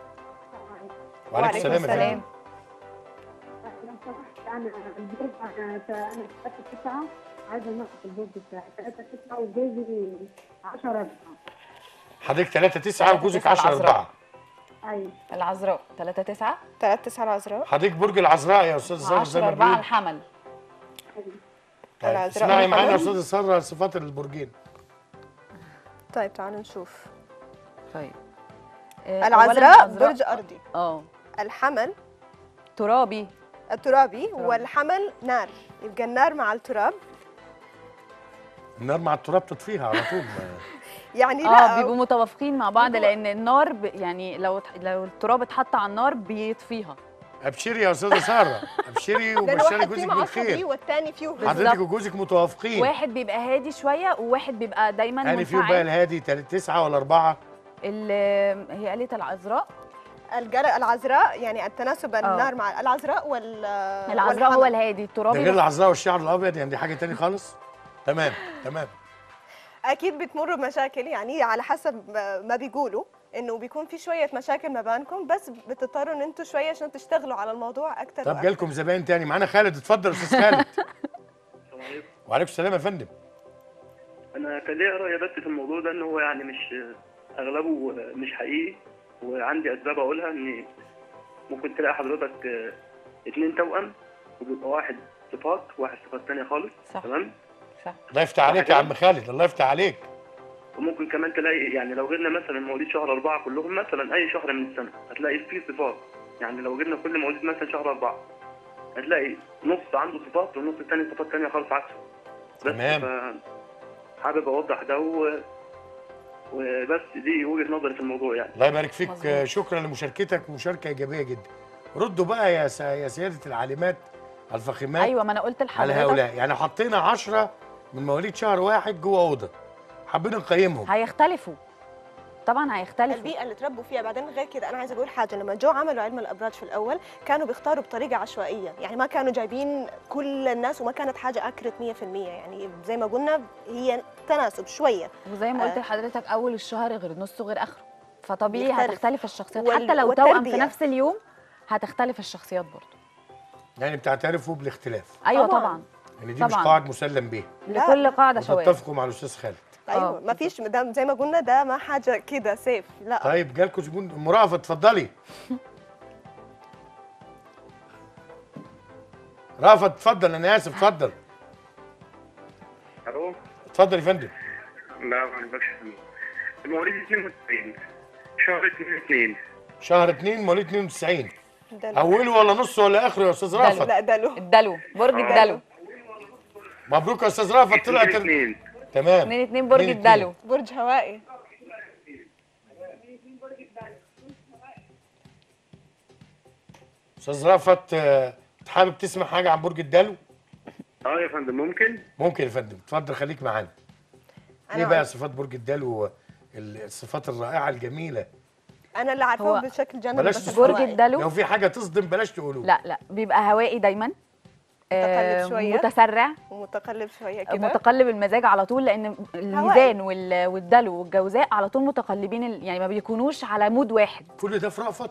وعليكم وعليكم السلام يا السلام. فندم لو سمحت انا البرج انا انا ثلاثة تسعة عايزة نقص البرج بتاعي ثلاثة تسعة وجوزي 10 أربعة حضرتك 3 9 وجوزك 10 العذراء. 4 أيوة العذراء 3 9 ثلاث تسعة العذراء حضرتك برج العذراء يا استاذ ساره زي 10 ما 4 بيقول الحمل طيب العذراء اسمعي والحمل. معانا يا استاذ ساره صفات البرجين طيب تعالوا نشوف طيب آه، أولاً العذراء برج ارضي اه الحمل ترابي الترابي والحمل نار يبقى النار مع التراب النار مع التراب تطفيها على طول ما- يعني اه لا بيبقوا متوافقين مع بعض لان النار ب... يعني لو لو التراب اتحط على النار بيطفيها ابشري يا استاذه ساره ابشري لان وبشري واحد جوزك فيهم عصبي بالخير والثاني فيه هدوء. بالظبط. حضرتك وجوزك متوافقين واحد بيبقى هادي شويه وواحد بيبقى دايما يعني فيهم بقى منفعل الهادي 3 9 ولا 4 ال- هي قالت العذراء الجر- العذراء يعني التناسب النار مع العذراء وال العذراء هو والحمل. الهادي ده الترابي غير بس- العذراء والشعر الابيض يعني دي حاجه تاني خالص تمام تمام اكيد بتمروا بمشاكل يعني على حسب ما بيقولوا انه بيكون في شويه مشاكل ما بينكم بس بتضطروا ان انتم شويه عشان تشتغلوا على الموضوع اكثر طب جالكم زباين تاني معانا خالد اتفضل يا استاذ خالد السلام عليكم وعليكم السلام يا فندم انا كان ليا راي بس في الموضوع ده ان هو يعني مش اغلبه مش حقيقي وعندي اسباب اقولها ان ممكن تلاقي حضرتك اتنين توأم وبيبقى واحد صفات واحد صفات تانية خالص صح تمام صح فعلا الله يفتح عليك يا عم خالد الله يفتح عليك وممكن كمان تلاقي يعني لو جبنا مثلا مواليد شهر أربعة كلهم مثلا أي شهر من السنة هتلاقي فيه صفات يعني لو جبنا كل مواليد مثلا شهر أربعة هتلاقي نص عنده صفات والنص التاني صفات تانية خالص عكسه بس تمام. ف- حابب أوضح ده و... وبس دي وجهة نظري في الموضوع يعني الله يبارك فيك مظبوط. آه، شكرا لمشاركتك مشاركه ايجابيه جدا ردوا بقى يا س- يا سياده العالمات الفخمات ايوه ما انا قلت على لحضرتك هؤلاء يعني حطينا عشرة من مواليد شهر واحد جوه اوضه حابين نقيمهم هيختلفوا طبعا هيختلفوا البيئه اللي تربوا فيها بعدين غير كده انا عايزه اقول حاجه لما جو عملوا علم الابراج في الاول كانوا بيختاروا بطريقه عشوائيه يعني ما كانوا جايبين كل الناس وما كانت حاجه اكرت 100% يعني زي ما قلنا هي تناسب شويه وزي ما قلت آه. لحضرتك اول الشهر غير نصه غير اخره فطبيعي بيختلف. هتختلف الشخصيات وال- حتى لو توأم في والتربية. نفس اليوم هتختلف الشخصيات برضه يعني بتعترفوا بالاختلاف ايوه طبعاً. طبعا يعني دي مش طبعاً. قواعد مسلم بيها لا، لكل قاعده شواذ وتتفقوا مع الاستاذ خالد ايوه آه، ما فيش ده زي ما قلنا ده ما حاجه كده سيف لا طيب جالكم زبون ام رأفت اتفضلي رأفت اتفضل انا اسف اتفضل الو اتفضل يا فندم لا ما عندكش المواليد 92 شهر 2 2 شهر 2 مواليد 92 ده اوله ولا نصه ولا اخره يا استاذ رأفت لا ده له الدلو برج الدلو مبروك يا استاذ رأفت طلعت ال- 2 تمام اتنين اتنين برج اتنين اتنين. الدلو برج هوائي استاذ رأفت آه، حابب تسمع حاجه عن برج الدلو اه يا فندم ممكن ممكن يا فندم اتفضل خليك معانا ايه أنا- بقى صفات برج الدلو الصفات الرائعه الجميله انا اللي عارفاه هو بشكل جنرال بلاش بس تذكر. برج الهوائي. الدلو لو في حاجه تصدم بلاش تقولوه لا لا بيبقى هوائي دايما آه، شوية. متسرع ومتقلب شويه كده متقلب المزاج على طول لان الميزان وال- والدلو والجوزاء على طول متقلبين ال- يعني ما بيكونوش على مود واحد كل ده في رأفت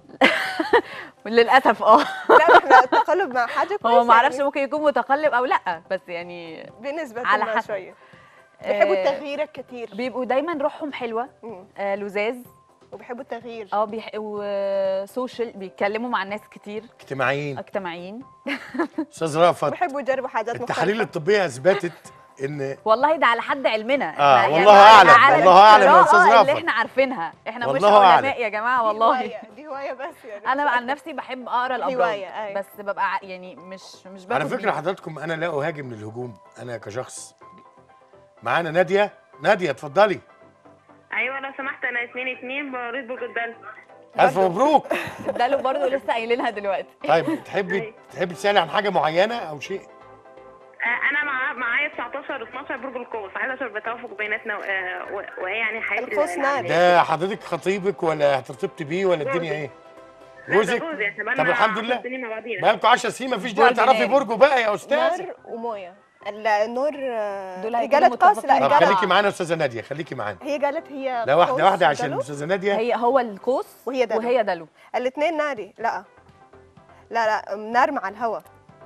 للاسف اه لا احنا التقلب مع حاجه كويسه هو ما اعرفش يعني ممكن يكون متقلب او لا بس يعني بنسبه على ما حسب. شويه بيحبوا آه، التغيير كتير بيبقوا دايما روحهم حلوه مم. آه لزاز وبيحبوا التغيير اه بيح... وسوشيال بيتكلموا مع الناس كتير اجتماعيين اجتماعيين استاذ رأفت بيحبوا يجربوا حاجات التحاليل مختلفه الطبيه اثبتت ان والله ده على حد علمنا آه، إحنا والله يعني أعلم، على والله أعلم يا القراءة أستاذ اللي رأفت. احنا عارفينها احنا مش والله أعلم. علماء يا جماعه دي والله هواية دي هوايه بس يعني انا عن نفسي بحب اقرا الابراج هواية، أيوة. بس ببقى ع- يعني مش مش باخد على فكره بيها. حضراتكم انا لا اهاجم للهجوم انا كشخص معانا ناديه ناديه اتفضلي ايوه لو سمحت انا 2 2 مواليد برج الدلو الف مبروك ده له برضه لسه قايلينها دلوقتي طيب تحبي تحبي تسالي عن حاجه معينه او شيء آه، انا مع معايا 19 12 برج القوس عايزه اشوف بتوافق بيناتنا آه، و- وهي يعني حياتي القوس ناري. ده حضرتك خطيبك ولا هترتبطي بيه ولا الدنيا ايه جوزك جوزي احنا طب بقالنا الحمد 10 لله سنين مع بعضينا بقالكم 10 سنين مفيش دلوقتي برج تعرفي ناري. برجه بقى يا استاذ نار ومويه النور آه، دول هي هيكونوا قالت قوس لا متفقين طب هي طبعاً. قالت خليكي معانا يا استاذه ناديه خليكي معانا هي قالت هي لا واحده قوس واحده عشان دلو. الاستاذه ناديه هي هو القوس وهي دلو. وهي دلو الاثنين ناري لا لا لا نار مع الهواء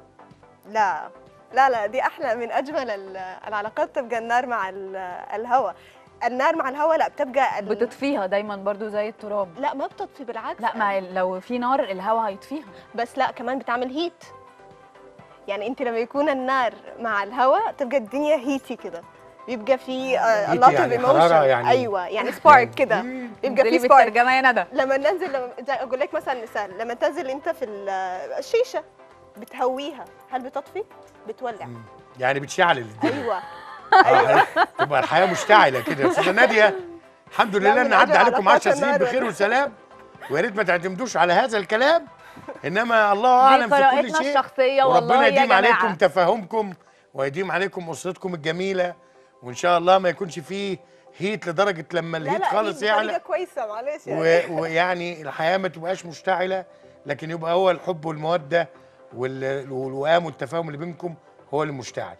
لا لا لا دي احلى من اجمل ال- العلاقات تبقى النار مع ال- الهواء النار مع الهواء لا بتبقى ال... بتطفيها دايما برضو زي التراب لا ما بتطفي بالعكس لا ما لو في نار الهواء هيطفيها بس لا كمان بتعمل هيت يعني انت لما يكون النار مع الهواء تبقى الدنيا هيتي كده بيبقى في آه، هيتي a lot of يعني emotion. حرارة يعني- ايوه يعني سبارك كده بيبقى انزلي في سبارك بالترجمه يا ندى لما ننزل لما زي اقول لك مثلا مثال لما تنزل انت في ال- الشيشه بتهويها هل بتطفي؟ بتولع يعني بتشعل الدنيا ايوه آه، تبقى الحياه مشتعله كده يا استاذه ناديه الحمد لا، لله من ان عدى أجل عليكم علاقات 10 سنين النار. بخير وسلام ويا ريت ما تعتمدوش على هذا الكلام انما الله اعلم في كل قراءتنا شيء الشخصيه والله وربنا يا يديم جماعه عليكم تفاهمكم ويديم عليكم اسرتكم الجميله وان شاء الله ما يكونش فيه هيت لدرجه لما لا الهيت لا خالص بطريقه يعلى كويسه معلش يعني و- ويعني الحياه ما تبقاش مشتعله لكن يبقى هو الحب والموده وال- والوئام والتفاهم اللي بينكم هو اللي مشتعل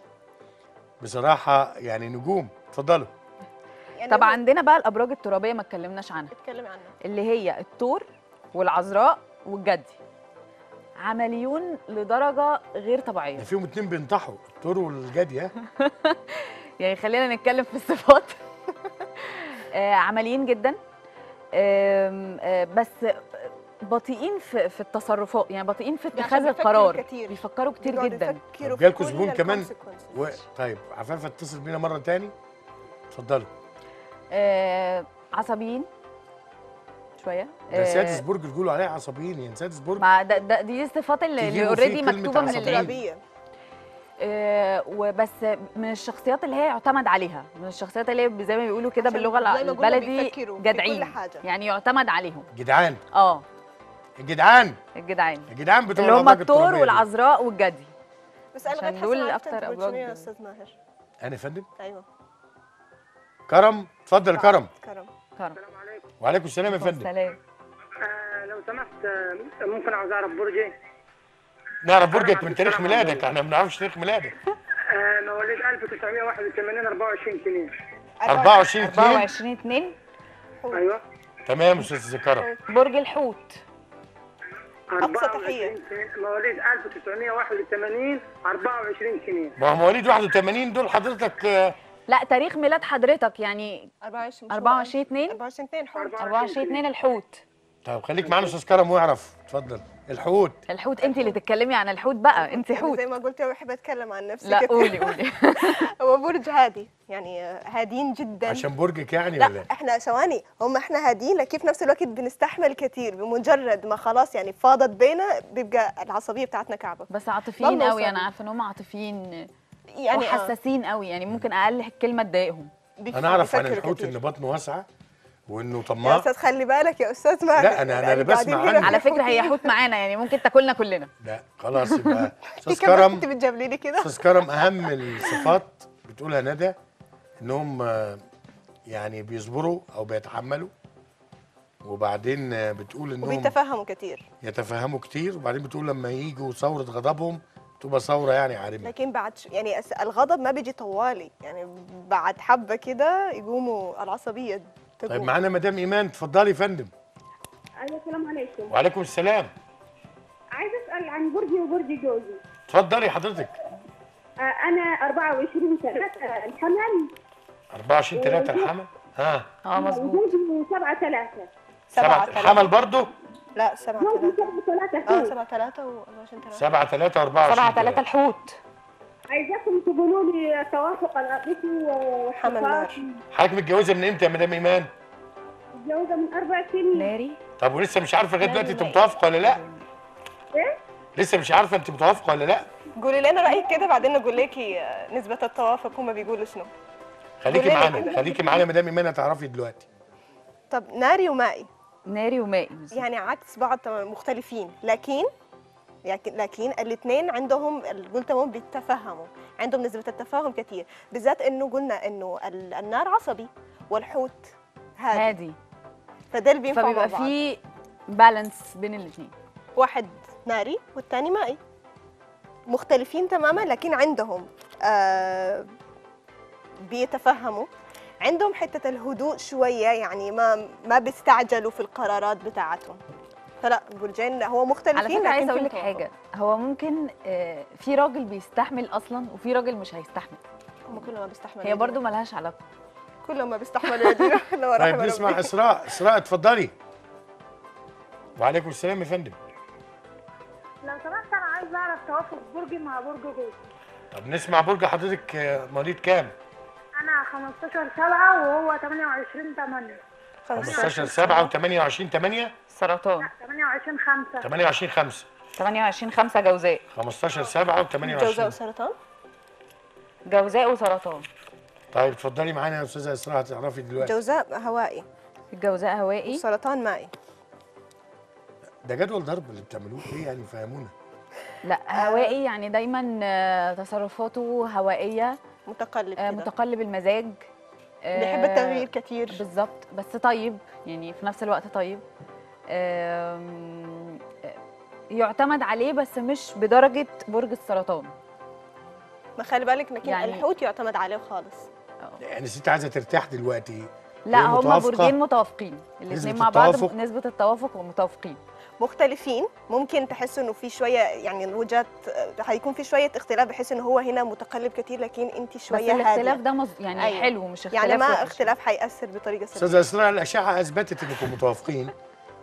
بصراحه يعني نجوم اتفضلوا يعني طب هو- عندنا بقى الابراج الترابيه ما اتكلمناش عنها اتكلمي عنها اللي هي الثور والعذراء والجدي عمليون لدرجه غير طبيعيه ده فيهم اتنين بينطحوا التور والجدي ها يعني خلينا نتكلم في الصفات آه، عمليين جدا آم، آه، بس بطيئين في في التصرفات يعني بطيئين في عشان اتخاذ بيفكروا القرار كتير. بيفكروا كتير بيقعدوا جدا يفكروا في جالكوا كل زبون كمان ال و... consequences. طيب عفافه اتصل بينا مره تاني اتفضلوا آه عصبيين شويه ده آه، سادسبورج بيقولوا عليه عصبيين يعني سادسبورج مع ده, ده دي الصفات اللي, اللي تجيبوا فيه اوريدي كلمة مكتوبه من عصبيين. الاسم غبية آه وبس من الشخصيات اللي هي يعتمد عليها من الشخصيات اللي هي زي ما بيقولوا كده عشان باللغه زي ما قلنا البلدي بيفكروا في كل جدعين حاجة. يعني يعتمد عليهم جدعان اه الجدعان الجدعان الجدعان بتوع اللي هم الأبراج الثور الترابية دول. والعذراء والجدي بس انا عشان لغايه دول حاسه عرفت أكتر انت قلت شنو أبراج. يا استاذ ماهر انا يا فندم ايوه كرم اتفضل كرم كرم كرم وعليكم السلام يا فندم سلام آه لو سمحت آه ممكن عاوز اعرف برجي نعرف برجك من تاريخ ميلادك احنا ما بنعرفش تاريخ ميلادك آه مواليد 1981 24 سنين 24 2 24 2 ايوه تمام يا استاذ كرم برج الحوت أقصى تحية. 24 سنين مواليد 1981 24 سنين ما هو مواليد 81 دول حضرتك آه، لا تاريخ ميلاد حضرتك يعني 24 24 2 24 2 حوت 24 2 الحوت طب خليك معانا استاذ كرم واعرف اتفضل الحوت الحوت انت اللي تتكلمي عن الحوت بقى انت يعني حوت زي ما قلت بحب اتكلم عن نفسي لا كتير. قولي قولي هو برج هادي يعني هادين جدا عشان برجك يعني ولا لا إيه؟ احنا ثواني هم احنا هادين لكن في نفس الوقت بنستحمل كتير بمجرد ما خلاص يعني فاضت بينا بيبقى العصبيه بتاعتنا كعبه بس عاطفيين والله قوي انا صعب. عارفه ان هم عاطفيين يعني آه، وحساسين قوي يعني ممكن اقل كلمه تضايقهم بيف- انا اعرف عن بيفكروا الحوت كتير. ان بطنه واسعه وانه يا طماع استاذ خلي بالك يا استاذ ماهر لا، أنا- أنا يعني اللي قاعدين بسمع هنا عنه. على في فكره هي حوت. حوت معانا يعني ممكن تاكلنا كلنا لا خلاص يبقى في استاذ كم كرم انت بتجابلي لي كده استاذ كرم اهم الصفات بتقولها ندى انهم آه، يعني بيصبروا او بيتحملوا وبعدين آه، بتقول انهم وبيتفهموا كتير يتفهموا كتير وبعدين بتقول لما يجوا ثوره غضبهم تبقى ثوره يعني عارمه لكن بعد ش- يعني أس- الغضب ما بيجي طوالي يعني بعد حبه كده يقوموا العصبيه تقوم طيب معانا مدام ايمان اتفضلي يا فندم ايوه السلام عليكم وعليكم السلام عايزه اسال عن برجي وبرج جوزي اتفضلي حضرتك آه، انا 24 سنه آه، الحمل 24 3 الحمل ها اه مظبوط وجوزي 7 3 سبعة سبعة الحمل برضو لا سبعة جوزي ثلاثة 7 3 اه سبعة ثلاثة و 24 ثلاثة 7 3 24 7 3 الحوت عايزاكم تقولوا لي توافق العاطفي حمل نار. والصفات حضرتك متجوزه من امتى يا مدام ايمان؟ متجوزه من اربع سنين ناري طب ولسه مش عارفه لغايه لا، دلوقتي انت لا. متوافقه ولا لا؟ ايه لسه مش عارفه انت متوافقه ولا لا؟ قولي لنا رأيك كده بعدين نقول لكي آه، نسبة التوافق هما بيقولوا شنو خليكي قولي لي. معانا خليكي معانا مدام ايمان هتعرفي دلوقتي طب ناري ومائي ناري ومائي بالظبط. يعني عكس بعض تمام مختلفين لكن لكن لكن الاثنين عندهم ال- قلت هم بيتفهموا عندهم نسبة التفاهم كثير بالذات انه قلنا انه ال- النار عصبي والحوت هادي هادي فده اللي بينفع مع فبيبقى بعض في بالانس بين الاثنين واحد ناري والثاني مائي مختلفين تماما لكن عندهم آه بيتفهموا عندهم حتة الهدوء شوية يعني ما ما بيستعجلوا في القرارات بتاعتهم فلا برجين هو مختلفين على فكره لكن عايزه في اقول لك توافق. حاجه هو ممكن آه، في راجل بيستحمل اصلا وفي راجل مش هيستحمل هم كلهم ما بيستحملوا هي برضو ملهاش علاقه كلهم ما بيستحملوا يدينا لو طيب رحم نسمع ربي. اسراء اسراء اتفضلي وعليكم السلام يا فندم لو سمحت انا عايزه اعرف توافق برجي مع برج جوزي طب نسمع برج حضرتك آه، مواليد كام؟ انا 15 7 وهو 28 8 15 7 و28 8 سرطان 28 5 28 5 28 5 جوزاء 15 7 جوزاء و28 وسرطان جوزاء وسرطان طيب اتفضلي معانا يا استاذه اسراء هتعرفي دلوقتي جوزاء هوائي الجوزاء هوائي وسرطان مائي ده جدول ضرب اللي بتعملوه ايه يعني فهمونا لا هوائي يعني دايما آه، تصرفاته هوائيه متقلب آه، كده متقلب المزاج آه، بيحب التغيير كثير بالظبط بس طيب يعني في نفس الوقت طيب آم، آه، يعتمد عليه بس مش بدرجه برج السرطان ما خلي بالك لكن يعني- الحوت يعتمد عليه خالص يعني الست عايزه ترتاح دلوقتي لا هي هما متوافقة؟ برجين متوافقين الاثنين نسبة مع بعض التوافق؟ نسبه التوافق ومتوافقين مختلفين ممكن تحسوا انه في شويه يعني الوجهات آه، هيكون في شويه اختلاف بحيث انه هو هنا متقلب كتير لكن انت بس شويه الاختلاف هاديه ده مز... يعني أيوة. حلو مش اختلاف يعني ما وحش. اختلاف حيأثر بطريقه سلبيه استاذه اسراء الاشعه اثبتت انكم متوافقين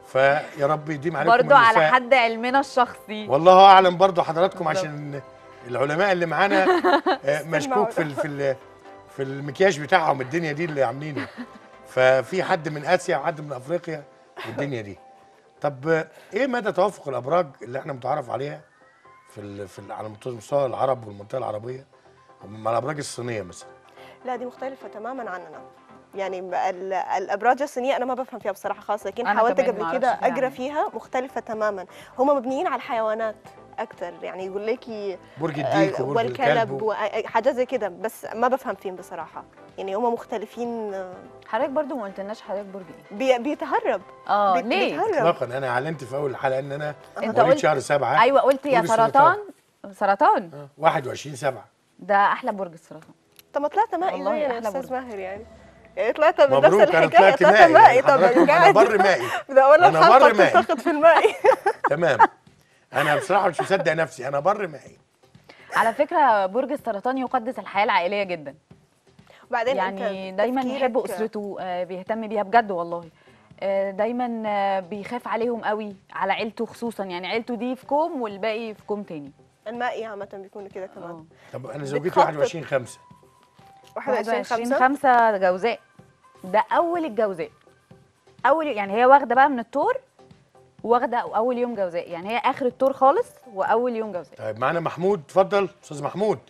فيا رب يديم عليكم برضو على الوفاء. حد علمنا الشخصي والله اعلم برضو حضراتكم بالظبط. عشان العلماء اللي معانا آه، مشكوك في ال- في ال- في المكياج بتاعهم الدنيا دي اللي عاملينه ففي حد من اسيا وحد من افريقيا والدنيا دي طب آه، ايه مدى توافق الابراج اللي احنا متعارف عليها في ال في ال على مستوى العرب والمنطقه العربيه مع الابراج الصينيه مثلا لا دي مختلفة تماما عننا يعني ب- ال- الابراج الصينيه انا ما بفهم فيها بصراحه خالص لكن أنا حاولت كمان ما قبل كده أعرفش فيها اقرا عنها. فيها مختلفه تماما هم مبنيين على الحيوانات اكثر يعني يقول لك برج الديك وبرج والكلب الكلب و- وحاجات زي كده بس ما بفهم فيهم بصراحه يعني هم مختلفين آه، حضرتك برضو ما قلتلناش حضرتك برج ايه بي بيتهرب اه بيت- ليه بيتهرب اطلاقا انا اعلنت في اول الحلقه ان انا انت مواليد قلت شهر سبعة ايوه قلت يا برج السرطان. سرطان سرطان آه، 21 7 ده احلى برج السرطان طب ما طلعت مائي والله زي أحلى الاستاذ برج. ماهر يعني يعني طلعت من نفس مبروك انا الحكايه طلعت طلعت مائي مائي يعني طب حضراتكم انا قاعد بر مائي بدي اقول أنا الحلقه بر مائي. بتسقط في المائي تمام انا بصراحه مش مصدق نفسي انا بر مائي على فكره برج السرطان يقدس الحياه العائليه جدا وبعدين يعني أنت دايما يحب تفكيرك- اسرته آه، بيهتم بيها بجد والله آه، دايما آه، بيخاف عليهم قوي على عيلته خصوصا يعني عيلته دي في كوم والباقي في كوم تاني المائي عامه بيكونوا كده اه كمان طب انا زوجتي بتخطط. 21 5 21 21 5 5 جوزاء ده اول الجوزاء اول يعني هي واخده بقى من التور واخده اول يوم جوزاء يعني هي اخر التور خالص واول يوم جوزاء طيب معانا محمود اتفضل استاذ محمود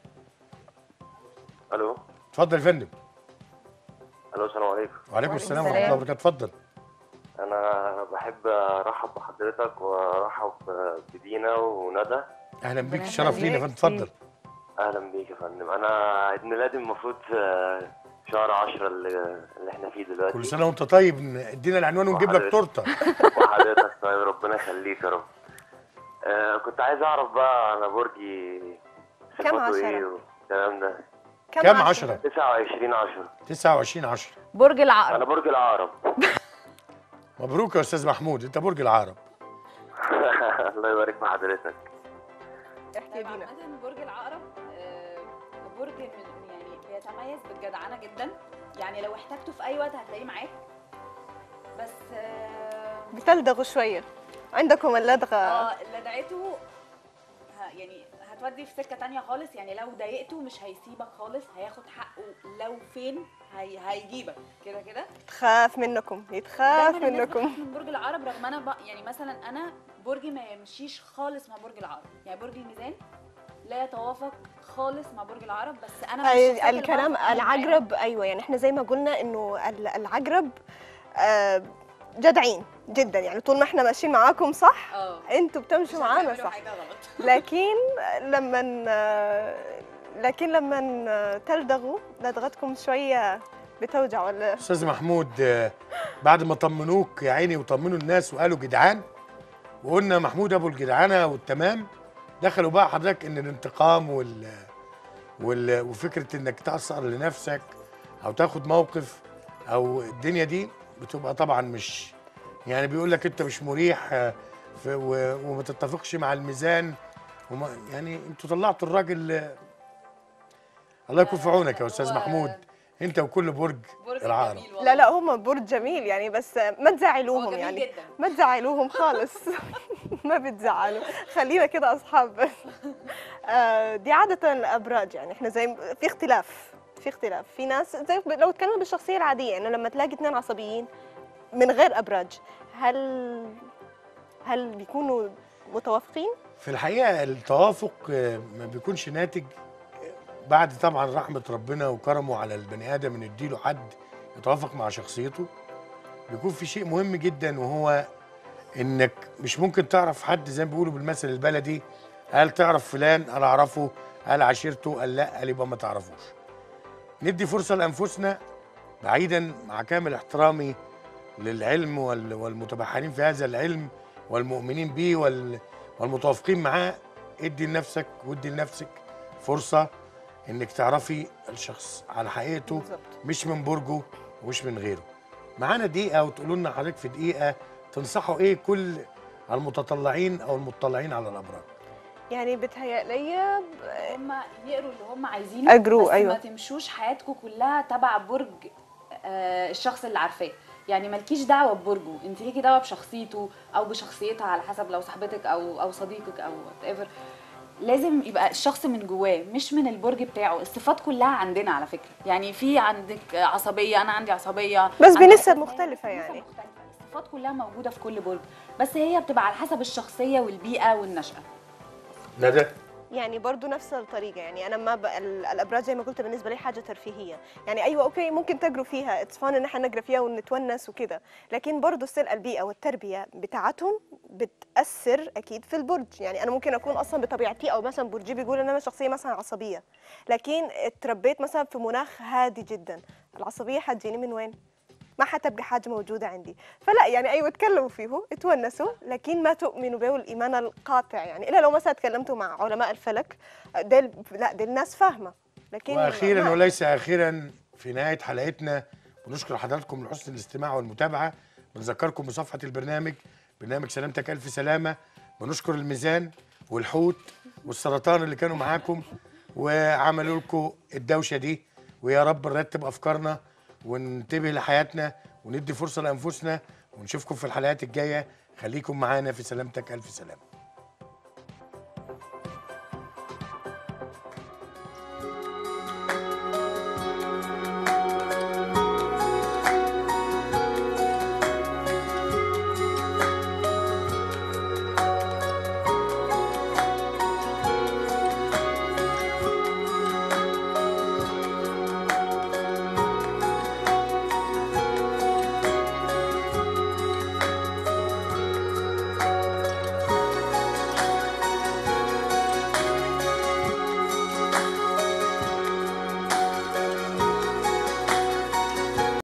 الو اتفضل يا فندم الو السلام عليكم وعليكم السلام ورحمه السلام. الله وبركاته اتفضل انا بحب ارحب بحضرتك وارحب بدينا وندى اهلا بيك ربنا الشرف لينا يا فندم يخليك. اتفضل اهلا بيك يا فندم انا عيد ميلادي المفروض في شهر 10 اللي, اللي احنا فيه دلوقتي كل سنه وانت طيب ادينا العنوان ونجيب لك وحضرتك. تورته وحضرتك طيب ربنا يخليك يا رب آه كنت عايز اعرف بقى انا برجي كام صفاته عشرة؟ ايه والكلام ده كام 10 29 10 29 10 برج انا العقرب برج العقرب مبروك يا استاذ محمود انت برج العقرب الله يبارك في حضرتك احكي لينا عامة برج العقرب آه، برج من يعني بيتميز بالجدعنة جدا يعني لو احتاجته في أي وقت هتلاقيه معاك بس آه، بتلدغوا شويه عندكم اللدغه اه لدعته ه- يعني هتودي في سكة تانية خالص يعني لو ضايقته مش هيسيبك خالص هياخد حقه لو فين هي هيجيبك كده كده تخاف منكم يتخاف دايما الناس منكم بتخاف من برج العقرب رغم انا بق يعني مثلا انا برجي ما يمشيش خالص مع برج العقرب يعني برج الميزان لا يتوافق خالص مع برج العقرب بس انا من أي- الشخصيات اللي الكلام بعرف أتعامل معاهم. العقرب ايوه يعني احنا زي ما قلنا انه ال- العقرب آه، جدعين جدا يعني طول ما احنا ماشيين معاكم صح اه انتوا بتمشوا مش معانا هتعملوا صح حاجة غلط لكن لما لكن لما تلدغوا لدغتكم شويه بتوجع ولا استاذ محمود آه، بعد ما طمنوك يا عيني وطمنوا الناس وقالوا جدعان وقلنا محمود ابو الجدعانه والتمام دخلوا بقى حضرتك ان الانتقام وال, وال... وفكره انك تاثر لنفسك او تاخد موقف او الدنيا دي بتبقى طبعا مش يعني بيقول لك انت مش مريح آه، في و... وما تتفقش مع الميزان وما يعني انتوا طلعتوا الراجل آه، الله يكون في عونك يا استاذ هو محمود انت وكل برج برج العقرب جميل والله. لا لا هم برج جميل يعني بس ما هو تزعلوهم جميل يعني جدا ما تزعلوهم خالص ما بتزعلوا خلينا كده اصحاب آه، دي عاده الابراج يعني احنا زي في اختلاف في اختلاف في ناس زي لو تكلمنا بالشخصيه العاديه انه لما تلاقي اثنين عصبيين من غير ابراج هل هل بيكونوا متوافقين في الحقيقه التوافق آه، ما بيكونش ناتج آه، بعد طبعا رحمه ربنا وكرمه على البني ادم ان يديله حد يتوافق مع شخصيته بيكون في شيء مهم جدا وهو انك مش ممكن تعرف حد زي ما بيقولوا بالمثل البلدي قال تعرف فلان قال اعرفه قال عشيرته قال لا قال يبقى ما تعرفوش ندي فرصه لانفسنا بعيدا مع كامل احترامي للعلم وال- والمتبحرين في هذا العلم والمؤمنين به وال- والمتوافقين معاه ادي لنفسك وادي لنفسك فرصه انك تعرفي الشخص على حقيقته بالظبط مش من برجه ومش من غيره معانا دقيقه وتقولوا لنا حضرتك في دقيقه تنصحوا ايه كل المتطلعين او المطلعين على الابراج يعني بتهيألي هم يقروا اللي هم عايزينه أجروا، بس أيوة. ما تمشوش حياتكم كلها تبع برج آه الشخص اللي عارفاه يعني مالكيش دعوه ببرجه انت ليكي دعوه بشخصيته او بشخصيتها على حسب لو صاحبتك او او صديقك او whatever لازم يبقى الشخص من جواه مش من البرج بتاعه الصفات كلها عندنا على فكره يعني في عندك عصبيه انا عندي عصبيه بس عندك بنسب حساسية، مختلفة بنسب يعني. مختلفة. الصفات كلها موجوده في كل برج بس هي بتبقى على حسب الشخصيه والبيئه والنشأة ندى يعني برضو نفس الطريقة يعني أنا ما ب... ال- الأبراج زي ما قلت بالنسبة لي حاجة ترفيهية يعني أيوة أوكي ممكن تقروا فيها اتس فان إن احنا نقرا فيها ونتونس وكده لكن برضو ستيل البيئة والتربية بتاعتهم بتأثر أكيد في البرج يعني أنا ممكن أكون أصلا بطبيعتي أو مثلا برجي بيقول إن أنا شخصية مثلا عصبية لكن اتربيت مثلا في مناخ هادي جدا العصبية حتجيني من وين؟ ما حتبقى حاجة موجودة عندي فلا يعني أيوة تكلموا فيه اتونسوا لكن ما تؤمنوا به الإيمان القاطع يعني إلا لو مثلا تكلمتوا مع علماء الفلك ديل لا ديل ناس فاهمة لكن واخيرا ما- وليس اخيرا في نهايه حلقتنا بنشكر حضراتكم لحسن الاستماع والمتابعه بنذكركم بصفحه البرنامج برنامج سلامتك الف سلامه بنشكر الميزان والحوت والسرطان اللي كانوا معاكم وعملوا لكم الدوشه دي ويا رب نرتب افكارنا وننتبه لحياتنا وندي فرصه لانفسنا ونشوفكم في الحلقات الجايه خليكم معانا في سلامتك الف سلامه